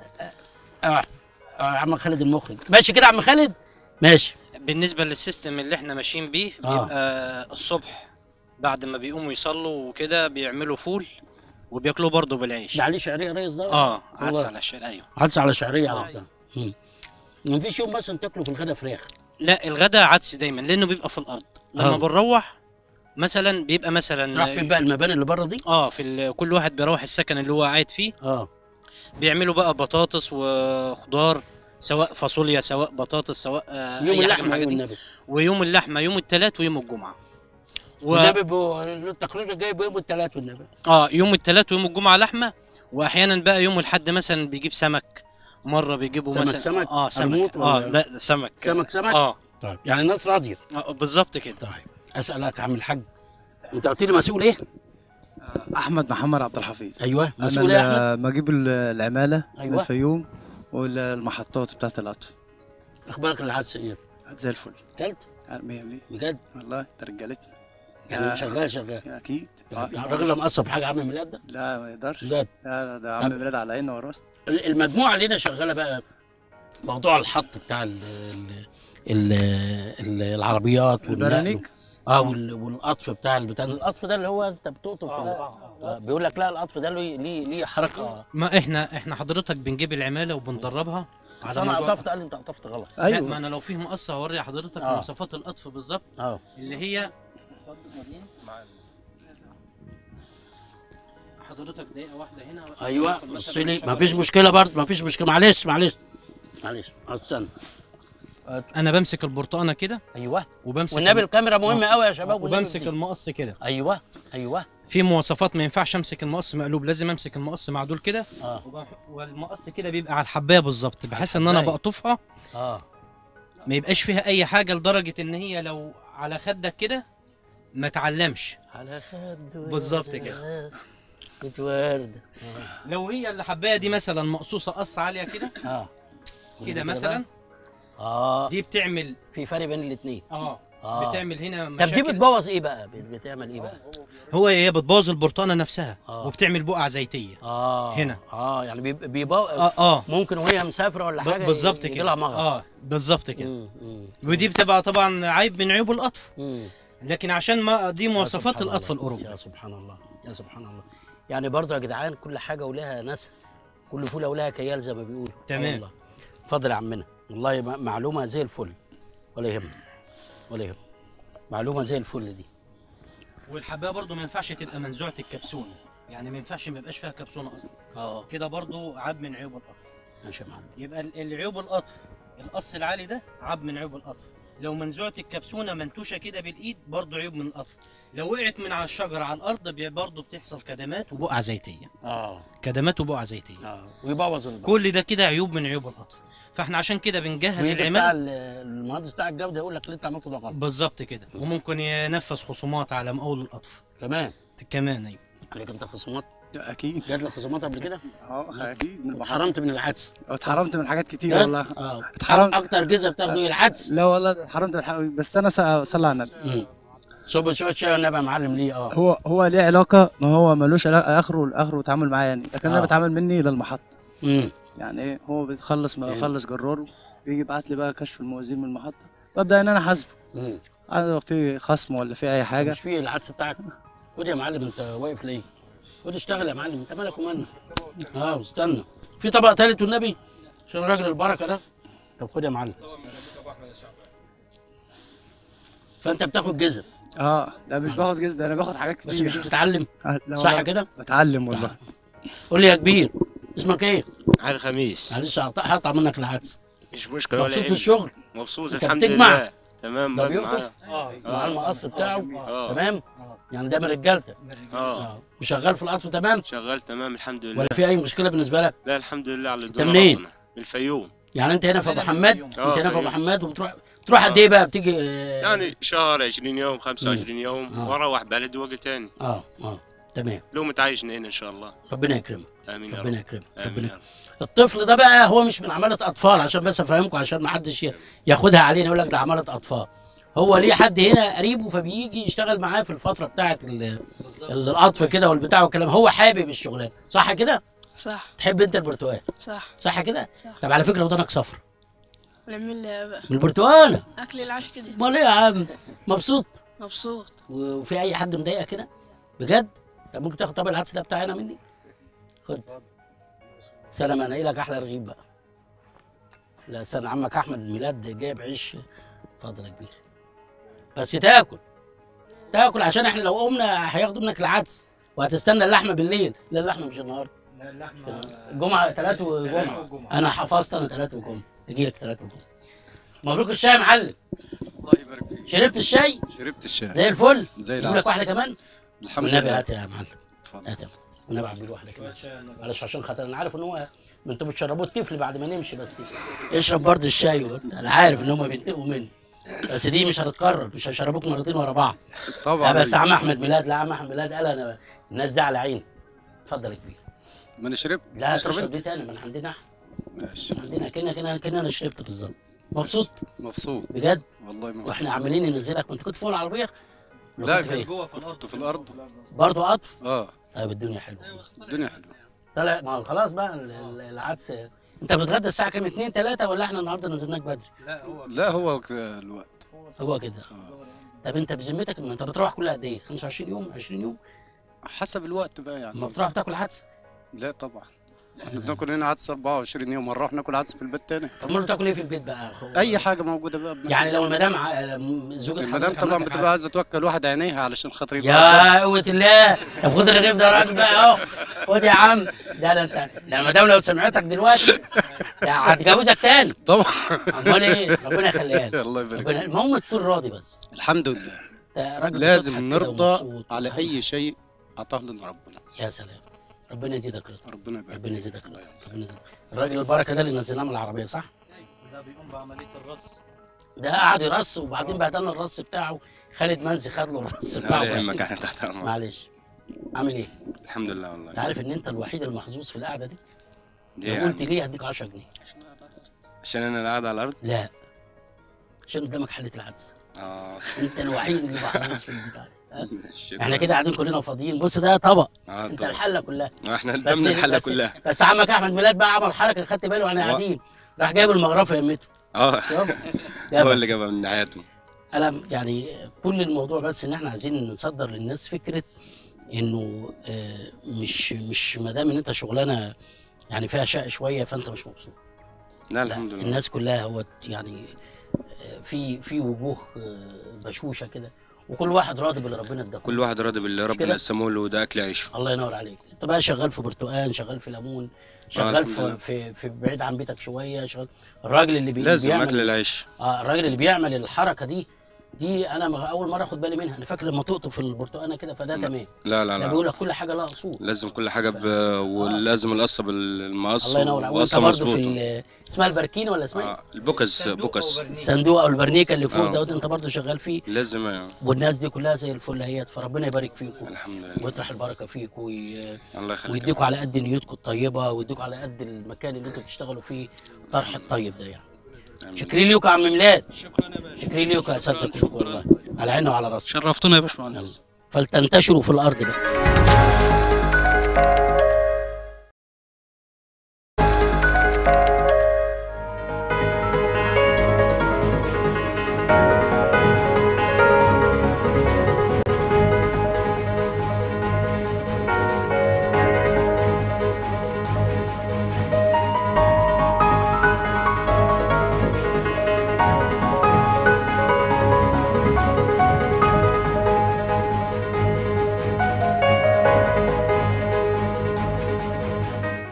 اه اه عمك خالد المخرج ماشي كده يا عم خالد ماشي بالنسبه للسيستم اللي احنا ماشيين بيه آه. بيبقى الصبح بعد ما بيقوموا يصلوا وكده بيعملوا فول وبياكلوا برضه بالعيش ده عليه شعريه يا ريس ده اه عدس والله. على الشيء ايوه عدس على شعريه على بتاع مم. ما فيش يوم مثلا تاكلوا في الغدا فراخ لا الغدا عدس دايما لانه بيبقى في الارض لما آه. بنروح مثلا بيبقى مثلا راح فين بقى المباني اللي بره دي اه في ال- كل واحد بيروح السكن اللي هو قاعد فيه اه بيعملوا بقى بطاطس وخضار سواء فاصوليا سواء بطاطس سواء آه يوم أي حاجة من اللحمه الحاجات يوم دي. النبي ويوم اللحمه يوم الثلاث ويوم الجمعه و... والنبي بو- التقرير الجاي بيوم الثلاث والنبي اه يوم الثلاث ويوم الجمعه لحمه واحيانا بقى يوم الحد مثلا بيجيب سمك مره بيجيبوا سمك مثلا سمك؟ اه سمك قرموط اه ولا- لا سمك سمك سمك اه طيب يعني الناس راضيه آه، بالظبط كده طيب اسالك يا عم الحاج انت قلت لي مسؤول ايه؟ احمد محمد عبد الحفيظ ايوه مسؤول ايه يا احمد؟ انا بجيب ال- العماله أيوة. من الفيوم والمحطات بتاعت العطف اخبارك الحادثه ايه؟ زي الفل اكلت؟ مية مية بجد؟ والله ده رجالتنا يعني شغال شغال اكيد يعني الراجل لما قصر في حاجه عامل ميلاد ده؟ لا ما يقدرش بجد لا لا ده طب- عم بلاد على عيننا وراسنا ال- المجموعه اللي هنا شغاله بقى موضوع الحط بتاع ال ال ال العربيات والنقل. البرانيك؟ اه وال- والقطف بتاع البتاع القطف ده اللي هو انت بتقطف آه. بيقول لك لا القطف ده ليه ليه ليه حركه ما احنا احنا حضرتك بنجيب العماله وبندربها بس انا موضوع- قطفت قال لي انت قطفت غلط لا ايوه ما انا لو فيه مقص هوري حضرتك آه. مواصفات القطف بالظبط اه اللي هي حضرتك دقيقه واحده هنا ايوه مثلاً بص لي شغل- ما فيش مشكله برضه ما فيش مشكله معلش معلش معلش اه استنى انا بمسك البرتقانه كده ايوه وبمسك والنبي الم- الكاميرا مهمه قوي يا شباب والنبي وبمسك دي. المقص كده ايوه ايوه في مواصفات ما ينفعش امسك المقص مقلوب لازم امسك المقص معدول كده اه وبح- والمقص كده بيبقى على الحبايه بالظبط بحيث ان انا الحباية. بقطفها اه ما يبقاش فيها اي حاجه لدرجه ان هي لو على خدك كده ما تعلمش على خد بالظبط كده. كنت ورد لو هي الحبايه دي مثلا مقصوصه قص عاليه كده اه كده مثلا اه دي بتعمل في فرق بين الاثنين اه آه. بتعمل هنا طب دي مشاكل بتبوظ ايه بقى بت- بتعمل ايه بقى هو هي بتبوظ البرتقانه نفسها آه. وبتعمل بقع زيتيه اه هنا. اه يعني بيب- بيبوظ اه اه ممكن وهي مسافره ولا ب- حاجه بالظبط يجي كده لها مغص اه بالظبط كده مم، مم، ودي بتبقى طبعا عيب من عيوب القطف مم. لكن عشان ما دي يا مواصفات سبحان القطف الله. الاوروبي يا سبحان الله يا سبحان الله يعني برضه يا جدعان كل حاجه ولها ناسها كل فوله ولها كيال زي ما بيقولوا تمام. آه والله. اتفضل يا عمنا والله م- معلومه زي الفل ولا يهمك ولا يهمك معلومه زي الفل دي والحبايه برضو ما ينفعش تبقى منزوعه الكبسونه يعني ما ينفعش ما يبقاش فيها كبسونه اصلا اه كده برضو عيب من عيوب القطف ماشي يا معلم يبقى ال- العيوب القطف القص العالي ده عيب من عيوب القطف لو منزوعه الكبسونه منتوشه كده بالايد برضو عيوب من القطف لو وقعت من على الشجره على الارض بي- برضو بتحصل كدمات وبقع زيتيه اه كدمات وبقع زيتيه اه ويبوظ البقر. كل ده كده عيوب من عيوب القطف فاحنا عشان كده بنجهز ويجي بتاع العماله ال- المهندس بتاع الجوده يقول لك اللي انت عملته ده غلط بالظبط كده وممكن ينفذ خصومات على مقاول القطف كمان كمان ايوه عليك انت خصومات ده اكيد جات لك خصومات قبل كده اه اكيد من البحر اتحرمت من العدس اتحرمت من حاجات كتير جد؟ والله اه اتحرمت. اكتر جزء بتاخده ايه العدس لا والله اتحرمت من الحاجات بس انا س- صلى على النبي مم. صب شويه شاي والنبي يا معلم ليه اه هو هو ليه علاقه ما هو ملوش علاقه اخره اخره تعامل معايا يعني لكن آه. انا بتعامل مني للمحط امم يعني ايه هو بيخلص ما إيه. يخلص جراره بيجي يبعت لي بقى كشف الموازين من المحطه ببدا ان انا احاسبه مم. انا لو في خصم ولا في اي حاجه مش في العدسه بتاعك خد يا معلم انت واقف ليه؟ خد اشتغل يا معلم انت مالك ومالنا اه استنى في طبق تالت والنبي عشان راجل البركه ده طب خد يا معلم فانت بتاخد جزم اه لا مش باخد جزء ده انا باخد حاجات بس مش كتير بتتعلم آه، لا صح والله كده؟ بتعلم والله قول لي يا كبير اسمك ايه؟ على الخميس معلش هقطع هقطع منك العدسه مش مشكله ولا مبسوط يهمك. بالشغل؟ مبسوط انت الحمد بتجمع؟ لله تمام ده بجمع. بيقطف مع المقص بتاعه اه تمام يعني ده من رجالتك اه وشغال في القطف تمام شغال تمام الحمد لله ولا في اي مشكله بالنسبه لك؟ لا الحمد لله على انت الدنيا منين؟ ربنا. من الفيوم يعني انت هنا في ابو حماد اه، انت هنا في ابو فيوم. حماد وبتروح بتروح قد ايه بقى بتيجي اه يعني شهر 20 يوم 25 يوم اه. واروح بلدي واجي تاني اه, آه. تمام لو متعايشين هنا ان شاء الله ربنا يكرمك امين يا ربنا رب يكرمك امين ربنا يا رب الطفل ده بقى هو مش من عماله اطفال عشان بس افهمكم عشان ما حدش ي- ياخدها علينا يقول لك ده عماله اطفال هو ليه حد هنا قريبه فبيجي يشتغل معاه في الفتره بتاعه ال- ال- القطف كده والبتاع والكلام هو حابب الشغلانه صح كده صح تحب انت البرتقال صح صح كده صح. طب على فكره ودانك صفرا نعمل لي بقى من البرتقاله اكل العيش كده امال ايه يا عم مبسوط مبسوط وفي اي حد مضايقك كده بجد طب ممكن تاخد طبق العدس ده بتاعنا مني خد سلام انا لك احلى رغيف بقى لا استنى عمك احمد ميلاد جايب عيش اتفضل يا كبير بس تاكل تاكل عشان احنا لو قمنا هياخدوا منك العدس وهتستنى اللحمه بالليل لا اللحمه مش النهارده لا اللحمه جمعه ثلاث وجمعه انا حفظت انا ثلاث وجمعه اجي لك ثلاث وجمعه مبروك الشاي يا معلم الله يبارك فيك شربت الشاي شربت الشاي زي الفل زي اجيب لك العسل واحده كمان الحمد والنبي لله هات يا معلم هات يا والنبي عبد واحده كمان معلش عشان خاطر انا عارف ان هو ما انتوا بتشربوه الطفل بعد ما نمشي بس اشرب برضه الشاي وبتاع. انا عارف ان هم بينتقوا مني بس دي مش هتتكرر مش هيشربوك مرتين ورا بعض طبعا لا بس عم احمد ميلاد لا عم احمد ميلاد قال انا الناس دي على عيني اتفضل يا كبير ما انا شربت لا اشرب تشرب انت دي تاني من عندنا احنا ماشي عندنا كنا كنا كنا انا شربت بالظبط مبسوط مبسوط بجد والله مبسوط واحنا عمالين ننزلك وانت كنت فوق العربيه ولا لا كنت فين؟ كنت في الارض برضه قطف اه طيب الدنيا حلوه الدنيا حلوه طلع ما هو خلاص بقى ال- ال- العدس انت بتتغدى الساعه كام 2 3 ولا احنا النهارده نزلناك بدري لا هو لا هو ك- الوقت هو كده طب انت بذمتك ما انت بتروح كل قد ايه 25 يوم 20 يوم حسب الوقت بقى يعني ما بتروح تاكل عدس لا طبعا احنا بناكل هنا عدس 24 يوم نروح ناكل عدس في البيت تاني طب ما بتاكل ايه في البيت بقى يا اخو اي حاجه موجوده بقى بناكل. يعني لو المدام ع- زوجة المدام حضرتك طبعا عملت لك بتبقى عدس. عايزه توكل واحد عينيها علشان خاطر يبقى يا قوة الله طب خد الرغيف ده راجل بقى اهو خد يا عم لا لا انت ده المدام لو سمعتك دلوقتي يعني هتجوزك تاني طبعا امال ايه ربنا يخليها لك الله يبارك ربنا المهم تكون راضي بس الحمد لله انت راجل بتضحك لازم كده نرضى ومبسوط. على اي شيء اعطاه لنا ربنا يا سلام ربنا يزيدك رضا ربنا يبارك ربنا يزيدك رضا ربنا يزيدك الراجل البركه ده اللي نزلناه من العربيه صح؟ ده بيقوم بعمليه الرص ده قعد يرص وبعدين بهدلنا الرص بتاعه خالد منسي خد له الرص بتاعه ولا يهمك وبهدله. احنا تحت امرك معلش عامل ايه؟ الحمد لله والله انت عارف ان انت الوحيد المحظوظ في القعده دي؟ ليه لو يا قلت عم؟ ليه هديك 10 جنيه عشان انا اللي قاعد على الارض لا عشان قدامك حله العدس اه انت الوحيد اللي محظوظ في البتاع دي ها؟ شكراً. احنا كده قاعدين كلنا فاضيين بص ده طبق آه، انت طبعا. الحله كلها احنا بس قدامنا الحله بس كلها بس عمك احمد ميلاد بقى عمل حركه خدت باله واحنا و- قاعدين راح جايب المغرفه يمته اه يابا. هو يابا. اللي جابها من حياته انا يعني كل الموضوع بس ان احنا عايزين نصدر للناس فكره انه آه، مش مش ما دام ان انت شغلانه يعني فيها شق شويه فانت مش مبسوط لا الحمد لله الناس كلها هو يعني آه، في في وجوه آه، بشوشه كده وكل واحد راضي باللي ربنا اداه كل واحد راضي باللي مش ربنا كده؟ قسمه له وده اكل عيشه الله ينور عليك انت بقى شغال في برتقال شغال في ليمون شغال الحمد في, لله. في في بعيد عن بيتك شويه شغال الراجل اللي بي لازم بيعمل اكل العيش اه الراجل اللي بيعمل الحركه دي دي انا مغ- اول مره اخد بالي منها انا فاكر لما تقطف البرتقانه كده فده تمام لا لا لا لا بيقول لك كل حاجه لها اصول لازم كل حاجه ب... ولازم القصه بالمقص الله ينور عليك وانت وقصه برضه في مظبوطه ال- اسمها البركين ولا اسمها آه. البوكس بوكس ايه؟ الصندوق او البرنيكه اللي فوق آه. دوت انت برضه شغال فيه لازم آه. والناس دي كلها زي الفل اهيت فربنا يبارك فيكم الحمد لله ويطرح البركه فيكم وي... الله يخليك ويديكوا على قد نيتكم الطيبه ويديكوا على قد المكان اللي انتوا بتشتغلوا فيه الطرح الطيب ده يعني شكرين ليكم يا عم ميلاد شكرين ليكم يا اساتذه كلكم والله على عيننا وعلى راسنا شرفتونا يا باشمهندس فلتنتشروا في الارض بقى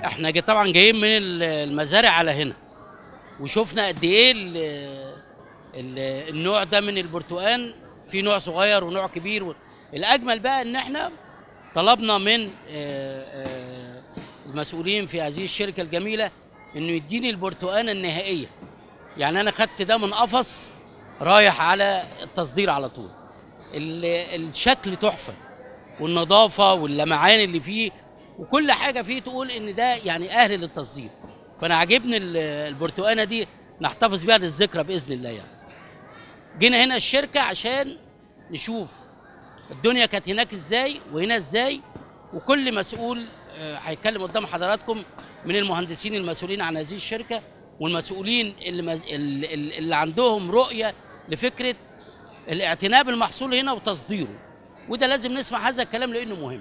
احنا جي طبعا جايين من ال- المزارع على هنا وشفنا قد ايه ال- ال- النوع ده من البرتقال في نوع صغير ونوع كبير و- الاجمل بقى ان احنا طلبنا من آه، آه، المسؤولين في هذه الشركه الجميله انه يديني البرتقانه النهائيه يعني انا خدت ده من قفص رايح على التصدير على طول ال- الشكل تحفه والنظافه واللمعان اللي فيه وكل حاجه فيه تقول ان ده يعني اهل للتصدير فانا عاجبني ال- البرتقانه دي نحتفظ بيها للذكرى باذن الله يعني جينا هنا الشركه عشان نشوف الدنيا كانت هناك ازاي وهنا ازاي وكل مسؤول آه، هيتكلم قدام حضراتكم من المهندسين المسؤولين عن هذه الشركه والمسؤولين اللي, مز... اللي, اللي عندهم رؤيه لفكره الاعتناء بالمحصول هنا وتصديره وده لازم نسمع هذا الكلام لانه مهم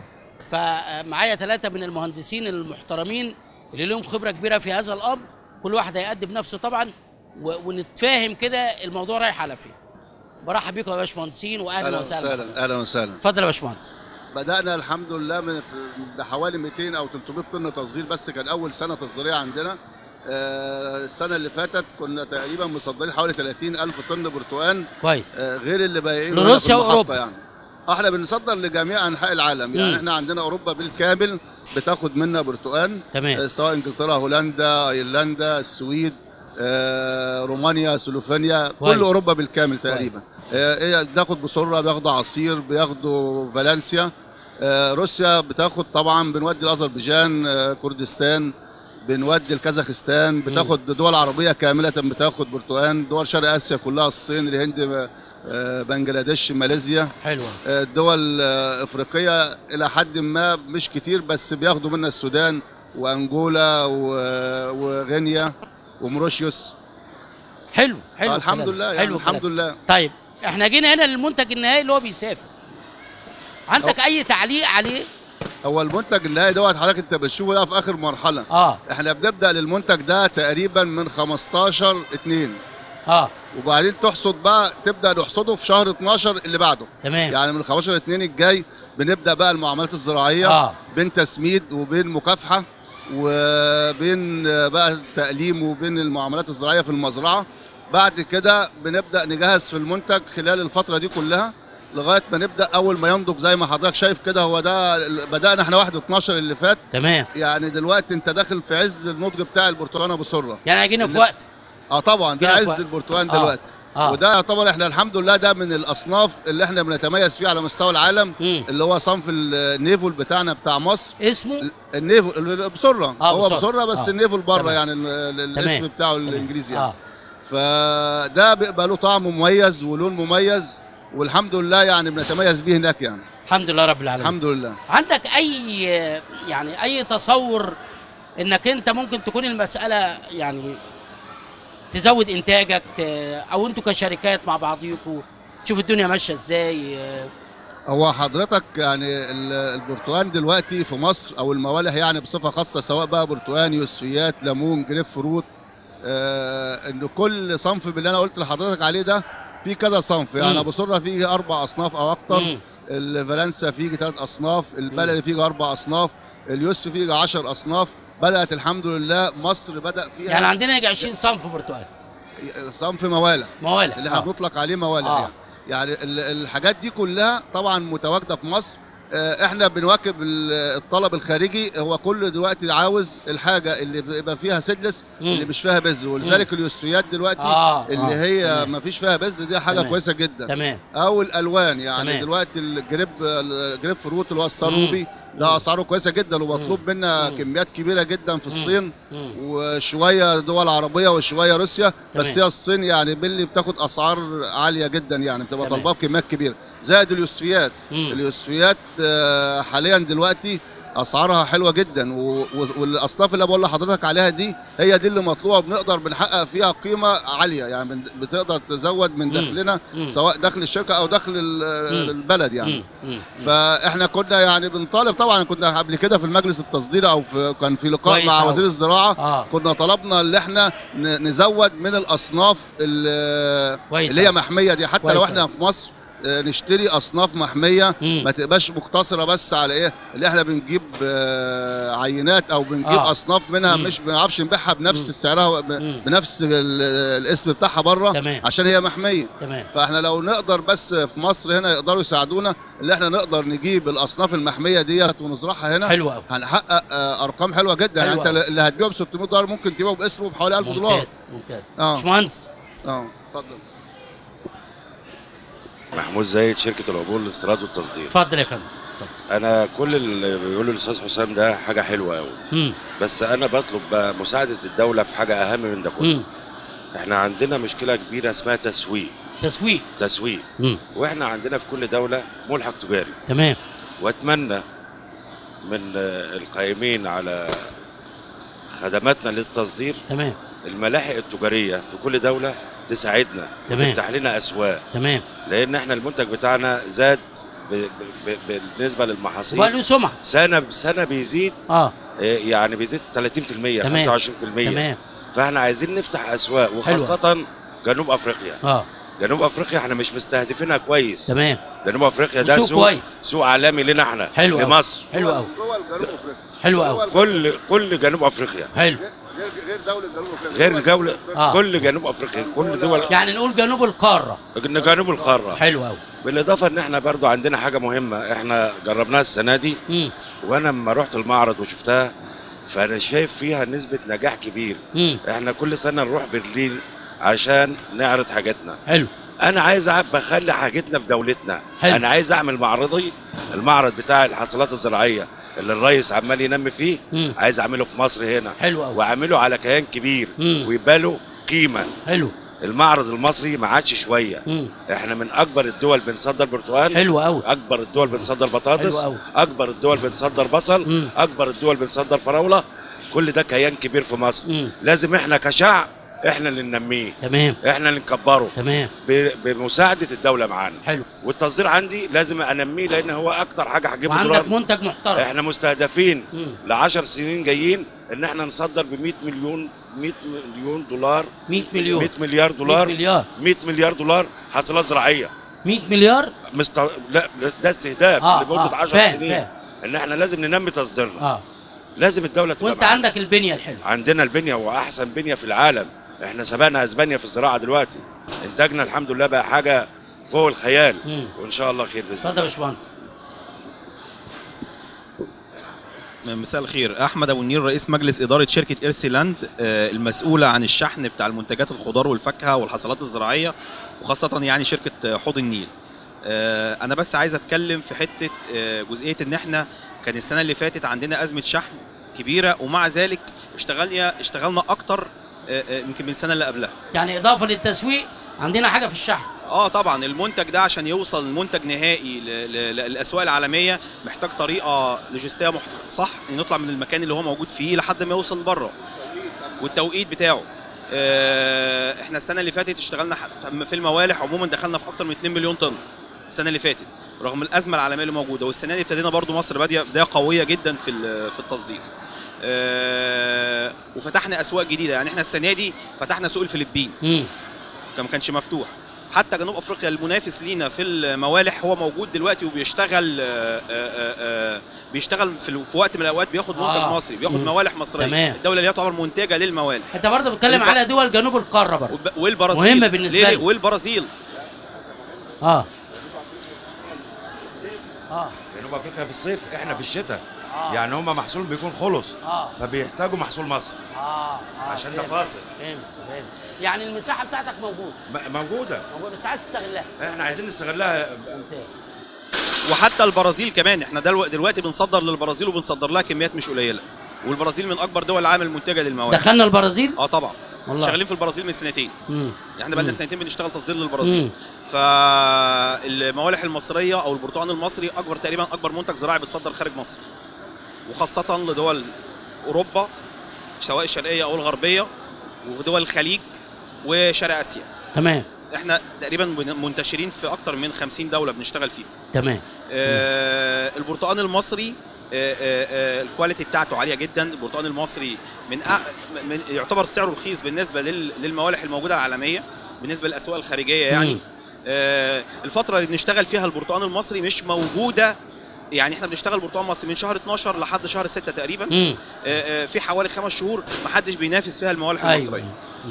فمعايا ثلاثه من المهندسين المحترمين اللي لهم خبره كبيره في هذا الامر كل واحد هيقدم نفسه طبعا و... ونتفاهم كده الموضوع رايح على فين برحب بيكم يا باشمهندسين واهلا اهلا وسهلا وسهلا اهلا وسهلا اتفضل يا باشمهندس بدانا الحمد لله من في- بحوالي 200 او 300 طن تصدير بس كان اول سنه تصديريه عندنا آه، السنه اللي فاتت كنا تقريبا مصدرين حوالي 30 الف طن برتقال كويس آه، غير اللي بايعين لروسيا وأوروبا. يعني احنا بنصدر لجميع انحاء العالم يعني مم. احنا عندنا اوروبا بالكامل بتاخد منا برتقال تمام. آه، سواء انجلترا هولندا ايرلندا السويد آه، رومانيا سلوفينيا كويس. كل اوروبا بالكامل تقريبا آه، هي بتاخد بسره بياخدوا عصير بياخدوا فالنسيا آه، روسيا بتاخد طبعا بنودي الاذربيجان آه، كردستان بنودي الكازاخستان بتاخد دول عربيه كامله بتاخد برتقال دول شرق اسيا كلها الصين الهند آه، بنجلاديش ماليزيا حلوه آه، الدول آه، افريقيه الى حد ما مش كتير بس بياخدوا منا السودان وانجولا و- وغينيا وموريشيوس حلو حلو آه، الحمد الكلام. لله يعني حلو الحمد الكلام. لله طيب احنا جينا هنا للمنتج النهائي اللي هو بيسافر عندك اي تعليق عليه هو المنتج النهائي دوت حضرتك انت بتشوفه ده في اخر مرحله اه احنا بنبدا للمنتج ده تقريبا من 15 2 اه وبعدين تحصد بقى تبدا نحصده في شهر 12 اللي بعده تمام يعني من 15 2 الجاي بنبدا بقى المعاملات الزراعيه آه. بين تسميد وبين مكافحه وبين آه، بقى تأليم وبين المعاملات الزراعيه في المزرعه بعد كده بنبدا نجهز في المنتج خلال الفتره دي كلها لغايه ما نبدا اول ما ينضج زي ما حضرتك شايف كده هو ده ال- بدانا احنا 1 12 اللي فات تمام يعني دلوقتي انت داخل في عز النضج بتاع البرتقال ابو سره يعني جينا في اللي- وقت اه طبعا ده جينا في عز وقت. البرتقال آه. دلوقتي آه. وده يعتبر احنا الحمد لله ده من الاصناف اللي احنا بنتميز فيه على مستوى العالم مم. اللي هو صنف النيفول بتاعنا بتاع مصر اسمه النيفول بسره آه، هو بسرة. بسره بس آه. النيفول بره تمام. يعني ال- ال- تمام. الاسم بتاعه الانجليزي يعني اه فده بيبقى له طعم مميز ولون مميز والحمد لله يعني بنتميز بيه هناك يعني الحمد لله رب العالمين الحمد لله عندك اي يعني اي تصور انك انت ممكن تكون المساله يعني تزود انتاجك ت- او انتوا كشركات مع بعضيكم تشوف الدنيا ماشيه ازاي آه، هو حضرتك يعني ال- البرتقال دلوقتي في مصر او الموالح يعني بصفه خاصه سواء بقى برتقال يوسفيات ليمون جريب فروت آه ان كل صنف باللي انا قلت لحضرتك عليه ده في كذا صنف يعني مم. ابو سره فيه اربع اصناف او اكتر مم. الفالنسا فيه ثلاث اصناف البلدي فيه اربع اصناف اليوسف فيه 10 اصناف بدات الحمد لله مصر بدا فيها يعني عندنا يجي 20 صنف برتقال صنف موالح موالح اللي احنا آه. بنطلق عليه موالح آه. يعني يعني ال- الحاجات دي كلها طبعا متواجده في مصر آه، احنا بنواكب ال- الطلب الخارجي هو كل دلوقتي عاوز الحاجه اللي بيبقى فيها سيدلس مم. اللي مش فيها بذر ولذلك اليوسفيات دلوقتي آه، اللي آه، هي تمام. ما فيش فيها بذر دي حاجه تمام. كويسه جدا تمام او الالوان يعني تمام. دلوقتي الجريب الجريب فروت اللي هو ستار روبي ده اسعاره كويسه جدا ومطلوب منا كميات كبيره جدا في الصين مم. وشويه دول عربيه وشويه روسيا بس تمام. هي الصين يعني باللي بتاخد اسعار عاليه جدا يعني بتبقى تمام. طالباه بكميات كبيره زائد اليوسفيات مم. اليوسفيات آه، حاليا دلوقتي اسعارها حلوه جدا و- و- والاصناف اللي بقول لحضرتك عليها دي هي دي اللي مطلوبه بنقدر بنحقق فيها قيمه عاليه يعني بن- بتقدر تزود من مم. دخلنا مم. سواء دخل الشركه او دخل ال- مم. البلد يعني مم. مم. فاحنا كنا يعني بنطالب طبعا كنا قبل كده في المجلس التصديري او في كان في لقاء كويس مع أوي. وزير الزراعه آه. كنا طلبنا ان احنا ن- نزود من الاصناف ال- كويس اللي هي أوي. محميه دي حتى كويس لو احنا أوي. في مصر آه، نشتري اصناف محميه ما تبقاش مقتصره بس على ايه اللي احنا بنجيب آه، عينات او بنجيب آه. اصناف منها مم. مش بنعرفش نبيعها بنفس سعرها ب- بنفس ال- الاسم بتاعها بره تمام. عشان هي محميه تمام فاحنا لو نقدر بس في مصر هنا يقدروا يساعدونا اللي احنا نقدر نجيب الاصناف المحميه ديت ونزرعها هنا حلو قوي هنحقق آه، ارقام حلوه جدا يعني حلو انت أوي. اللي هتبيعه ب 600 دولار ممكن تبيعه باسمه بحوالي 1000 دولار ممتاز ممتاز اه باشمهندس اه اتفضل محمود زايد شركه العبور للاستيراد والتصدير اتفضل يا فندم انا كل اللي بيقوله الاستاذ حسام ده حاجه حلوه قوي مم. بس انا بطلب بقى مساعده الدوله في حاجه اهم من ده كله مم. احنا عندنا مشكله كبيره اسمها تسويق تسويق تسويق مم. واحنا عندنا في كل دوله ملحق تجاري تمام واتمنى من آه، القائمين على خدماتنا للتصدير تمام الملاحق التجاريه في كل دوله تساعدنا تمام. وتفتح لنا اسواق تمام لان احنا المنتج بتاعنا زاد ب... ب... ب... بالنسبه للمحاصيل وبقى له سمعه سنه بسنه بيزيد اه إيه يعني بيزيد 30% 25% تمام. تمام فاحنا عايزين نفتح اسواق حلوة. وخاصه جنوب افريقيا اه جنوب افريقيا احنا مش مستهدفينها كويس تمام جنوب افريقيا ده سوق سوق كويس. سوق عالمي لنا احنا حلو أوي. لمصر حلو قوي حلو قوي كل كل جنوب افريقيا حلو غير غير دوله جنوب افريقيا غير جولة آه. كل جنوب افريقيا كل دول يعني نقول جنوب القاره جنوب القاره حلو قوي بالاضافه ان احنا برضو عندنا حاجه مهمه احنا جربناها السنه دي مم. وانا لما رحت المعرض وشفتها فانا شايف فيها نسبه نجاح كبير مم. احنا كل سنه نروح برلين عشان نعرض حاجاتنا حلو انا عايز أع- بخلي حاجتنا في دولتنا حلو. انا عايز اعمل معرضي المعرض بتاع الحصولات الزراعيه اللي الرئيس عمال ينمي فيه مم. عايز اعمله في مصر هنا حلو قوي واعمله على كيان كبير مم. ويبقى له قيمه حلو المعرض المصري ما عادش شويه مم. احنا من اكبر الدول بنصدر برتقال حلو قوي اكبر الدول بنصدر بطاطس حلو أوي. اكبر الدول بنصدر بصل مم. اكبر الدول بنصدر فراوله كل ده كيان كبير في مصر مم. لازم احنا كشعب احنا اللي ننميه تمام احنا اللي نكبره تمام ب- بمساعده الدوله معانا حلو والتصدير عندي لازم انميه لان هو اكتر حاجه هتجيب وعندك دولار منتج محترم احنا مستهدفين مم. ل 10 سنين جايين ان احنا نصدر ب 100 مليون 100 مليون دولار 100 مليون 100 مليار دولار 100 مليار 100 مليار دولار حاصلات زراعيه 100 مليار مست... لا ده استهداف آه، لمده آه، 10 فاهم، سنين فاهم. ان احنا لازم ننمي تصديرنا اه لازم الدوله تبقى وانت معانا. عندك البنيه الحلوه عندنا البنيه واحسن بنيه في العالم احنا سبقنا اسبانيا في الزراعه دلوقتي انتاجنا الحمد لله بقى حاجه فوق الخيال مم. وان شاء الله خير باذن اتفضل يا باشمهندس مساء الخير احمد ابو النيل رئيس مجلس اداره شركه ايرسي لاند آه، المسؤوله عن الشحن بتاع المنتجات الخضار والفاكهه والحصلات الزراعيه وخاصه يعني شركه آه، حوض النيل آه، انا بس عايز اتكلم في حته آه، جزئيه ان احنا كان السنه اللي فاتت عندنا ازمه شحن كبيره ومع ذلك اشتغلنا اشتغلنا اكتر آه، آه، يمكن من السنه اللي قبلها يعني اضافه للتسويق عندنا حاجه في الشحن اه طبعا المنتج ده عشان يوصل منتج نهائي ل- ل- للاسواق العالميه محتاج طريقه لوجستيه محت... صح ان يطلع من المكان اللي هو موجود فيه لحد ما يوصل بره والتوقيت بتاعه آه، احنا السنه اللي فاتت اشتغلنا ح- في الموالح عموما دخلنا في اكتر من 2 مليون طن السنه اللي فاتت رغم الازمه العالميه اللي موجوده والسنه دي ابتدينا برضو مصر باديه بدايه قويه جدا في ال- في التصدير آه، وفتحنا اسواق جديده يعني احنا السنه دي فتحنا سوق الفلبين مم. كان ما كانش مفتوح حتى جنوب افريقيا المنافس لينا في الموالح هو موجود دلوقتي وبيشتغل آه، آه، آه، بيشتغل في ال- في وقت من الاوقات بياخد منتج آه. مصري بياخد مم. موالح مصريه تمام. الدوله اللي هي تعتبر منتجه للموالح انت برضه بتتكلم والب- على دول جنوب القاره برضه والب- والبرازيل مهمه بالنسبه ليه؟ لي والبرازيل اه اه جنوب افريقيا في الصيف احنا في الشتاء آه. يعني هم محصول بيكون خلص اه فبيحتاجوا محصول مصر اه, آه. عشان ده فهمت. فاصل. فهمت فهمت يعني المساحه بتاعتك موجوده م- موجوده موجوده بس عايز تستغلها احنا عايزين نستغلها ممتاز وحتى البرازيل كمان احنا دلو- دلوقتي بنصدر للبرازيل وبنصدر لها كميات مش قليله والبرازيل من اكبر دول العالم المنتجه للمواد دخلنا البرازيل اه طبعا والله. شغالين في البرازيل من سنتين مم. احنا بقالنا مم. سنتين بنشتغل تصدير للبرازيل مم. فالموالح المصريه او البرتقال المصري اكبر تقريبا اكبر منتج زراعي بيتصدر خارج مصر وخاصه لدول اوروبا سواء الشرقيه او الغربيه ودول الخليج وشرق اسيا تمام احنا تقريبا بن- منتشرين في اكتر من 50 دوله بنشتغل فيها تمام آه البرتقال المصري آه آه آه الكواليتي بتاعته عاليه جدا البرتقال المصري من, أع... من يعتبر سعره رخيص بالنسبه لل... للموالح الموجوده العالميه بالنسبه للاسواق الخارجيه يعني مم. آه، الفتره اللي بنشتغل فيها البرتقال المصري مش موجوده يعني احنا بنشتغل برتقال مصري من شهر 12 لحد شهر 6 تقريبا مم. آه، آه، في حوالي خمس شهور ما حدش بينافس فيها الموالح أيوة. المصريه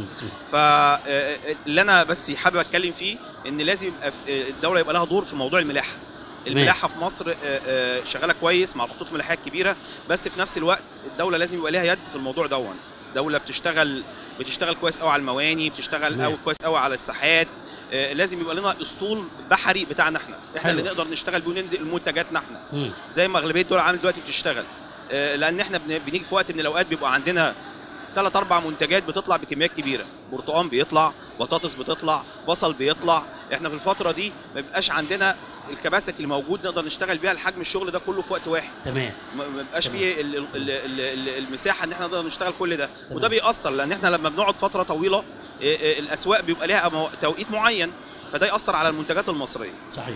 فاللي انا بس حابب اتكلم فيه ان لازم يبقى في- الدوله يبقى لها دور في موضوع الملاحه الملاحه في مصر آه، آه، شغاله كويس مع الخطوط الملاحيه الكبيره بس في نفس الوقت الدوله لازم يبقى لها يد في الموضوع دون دوله بتشتغل بتشتغل كويس قوي على المواني بتشتغل تمام. قوي كويس قوي على الساحات آه، لازم يبقى لنا اسطول بحري بتاعنا احنا احنا حلو. اللي نقدر نشتغل بيه وننقل منتجاتنا احنا مم. زي ما اغلبيه الدول العالم دلوقتي بتشتغل آه، لان احنا بن- بنيجي في وقت من الاوقات بيبقى عندنا ثلاث اربع منتجات بتطلع بكميات كبيره برتقال بيطلع بطاطس بتطلع بصل بيطلع احنا في الفتره دي ما بيبقاش عندنا الكباسيتي الموجود نقدر نشتغل بيها الحجم الشغل ده كله في وقت واحد تمام ما ما بيبقاش تمام. فيه ال- ال- ال- ال- المساحه ان احنا نقدر نشتغل كل ده وده بيأثر لان احنا لما بنقعد فتره طويله إيه، إيه، الاسواق بيبقى لها مو- توقيت معين فده يأثر على المنتجات المصريه صحيح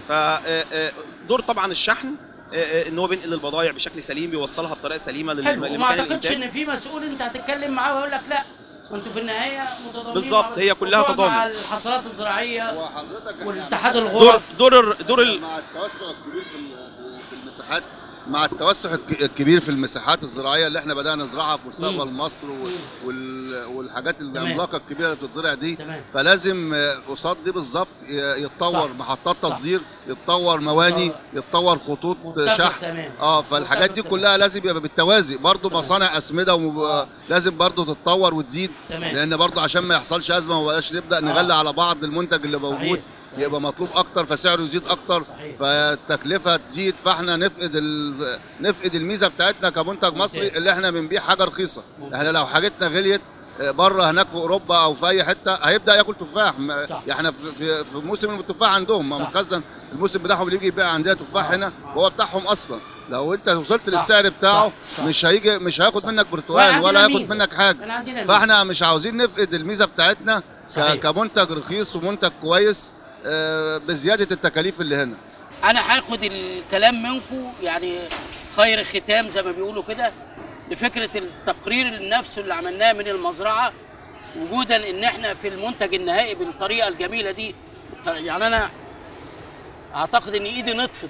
فدور طبعا الشحن آه، آه، ان هو بينقل البضائع بشكل سليم بيوصلها بطريقه سليمه لل- حلو وما لمكان اعتقدش الإنتاج. ان في مسؤول انت هتتكلم معاه ويقول لك لا انتوا في النهايه متضامنين بالظبط، مع- هي كلها وتقعد مع تضامن. الحصلات الزراعيه والاتحاد دور الغرف دور ال- دور ال- مع التوسع الكبير في ال- في المساحات مع التوسع الك- الكبير في المساحات الزراعيه اللي احنا بدانا نزرعها في مستقبل مصر و- وال- والحاجات العملاقه الكبيره اللي بتتزرع دي فلازم آه، قصاد دي بالظبط ي- يتطور صح. محطات تصدير يتطور مواني يتطور خطوط متفق شحن تمام. اه فالحاجات دي متفق كلها لازم يبقى بالتوازي برضو مصانع اسمده وم- لازم برضو تتطور وتزيد تمام. لان برضو عشان ما يحصلش ازمه وما بقاش نبدا نغلي على بعض المنتج اللي موجود يبقى مطلوب اكتر فسعره يزيد اكتر فالتكلفه تزيد فاحنا نفقد ال... نفقد الميزه بتاعتنا كمنتج مصري اللي احنا بنبيع حاجه رخيصه احنا لو حاجتنا غليت آه، بره هناك في اوروبا او في اي حته هيبدا ياكل تفاح ما- احنا في في, في موسم التفاح عندهم ما مخزن الموسم بتاعهم اللي يجي يبيع عندنا تفاح هنا هو بتاعهم اصلا لو انت وصلت صح. للسعر بتاعه صح. صح. مش هيجي مش هياخد منك ولا برتقال عندنا ولا هياخد ميزة. منك حاجه ولا عندنا ميزة. فاحنا مش عاوزين نفقد الميزه بتاعتنا ك- صحيح. كمنتج رخيص ومنتج كويس آه، بزياده التكاليف اللي هنا انا هاخد الكلام منكم يعني خير ختام زي ما بيقولوا كده لفكره التقرير نفسه اللي عملناه من المزرعه وجودا ان احنا في المنتج النهائي بالطريقه الجميله دي يعني انا اعتقد ان ايدي نطفت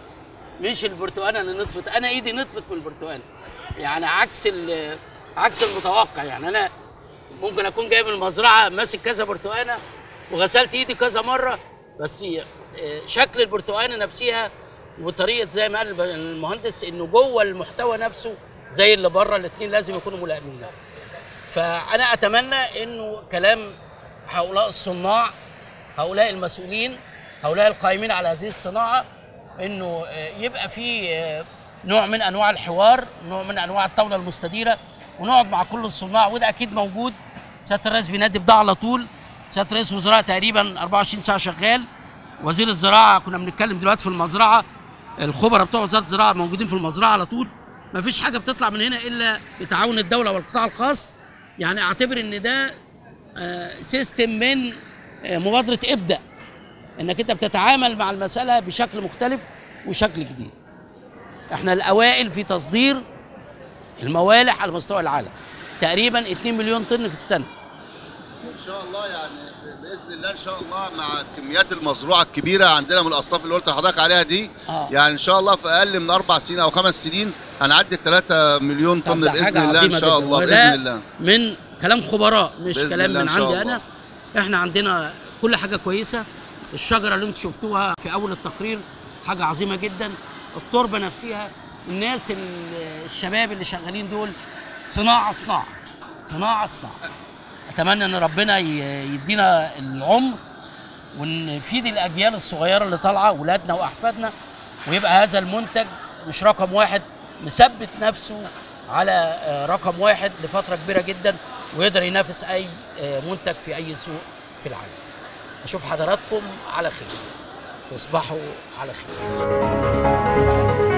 مش البرتقانه اللي نطفت انا ايدي نطفت من البرتقانه يعني عكس ال- عكس المتوقع يعني انا ممكن اكون جاي من المزرعه ماسك كذا برتقانه وغسلت ايدي كذا مره بس آه، شكل البرتقانه نفسها وطريقه زي ما قال المهندس انه جوه المحتوى نفسه زي اللي بره الاثنين لازم يكونوا ملائمين له. فانا اتمنى انه كلام هؤلاء الصناع هؤلاء المسؤولين هؤلاء القائمين على هذه الصناعه انه آه، يبقى في آه، نوع من انواع الحوار نوع من انواع الطاوله المستديره ونقعد مع كل الصناع وده اكيد موجود سياده الرئيس بينادي بده على طول سياده رئيس وزراء تقريبا 24 ساعه شغال وزير الزراعه كنا بنتكلم دلوقتي في المزرعه الخبراء بتوع وزاره الزراعه موجودين في المزرعه على طول ما فيش حاجه بتطلع من هنا الا بتعاون الدوله والقطاع الخاص يعني اعتبر ان ده آه، سيستم من آه، مبادره ابدا انك انت بتتعامل مع المساله بشكل مختلف وشكل جديد احنا الاوائل في تصدير الموالح على مستوى العالم تقريبا 2 مليون طن في السنه ان شاء الله يعني باذن الله ان شاء الله مع كميات المزروعه الكبيره عندنا من الاصناف اللي قلت لحضرتك عليها دي آه. يعني ان شاء الله في اقل من اربع سنين او خمس سنين هنعدي 3 مليون طن طب ده باذن حاجة الله ان عظيمة شاء جداً. الله وده باذن الله من كلام خبراء مش بإذن كلام الله من إن شاء عندي الله. انا احنا عندنا كل حاجه كويسه الشجره اللي انتم شفتوها في اول التقرير حاجه عظيمه جدا التربه نفسها الناس ال- الشباب اللي شغالين دول صناعه صناعه صناعه صناعه اتمنى ان ربنا ي- يدينا العمر ونفيد الاجيال الصغيره اللي طالعه ولادنا واحفادنا ويبقى هذا المنتج مش رقم واحد مثبت نفسه على آه، رقم واحد لفتره كبيره جدا ويقدر ينافس اي آه، منتج في اي سوق في العالم اشوف حضراتكم على خير تصبحوا على خير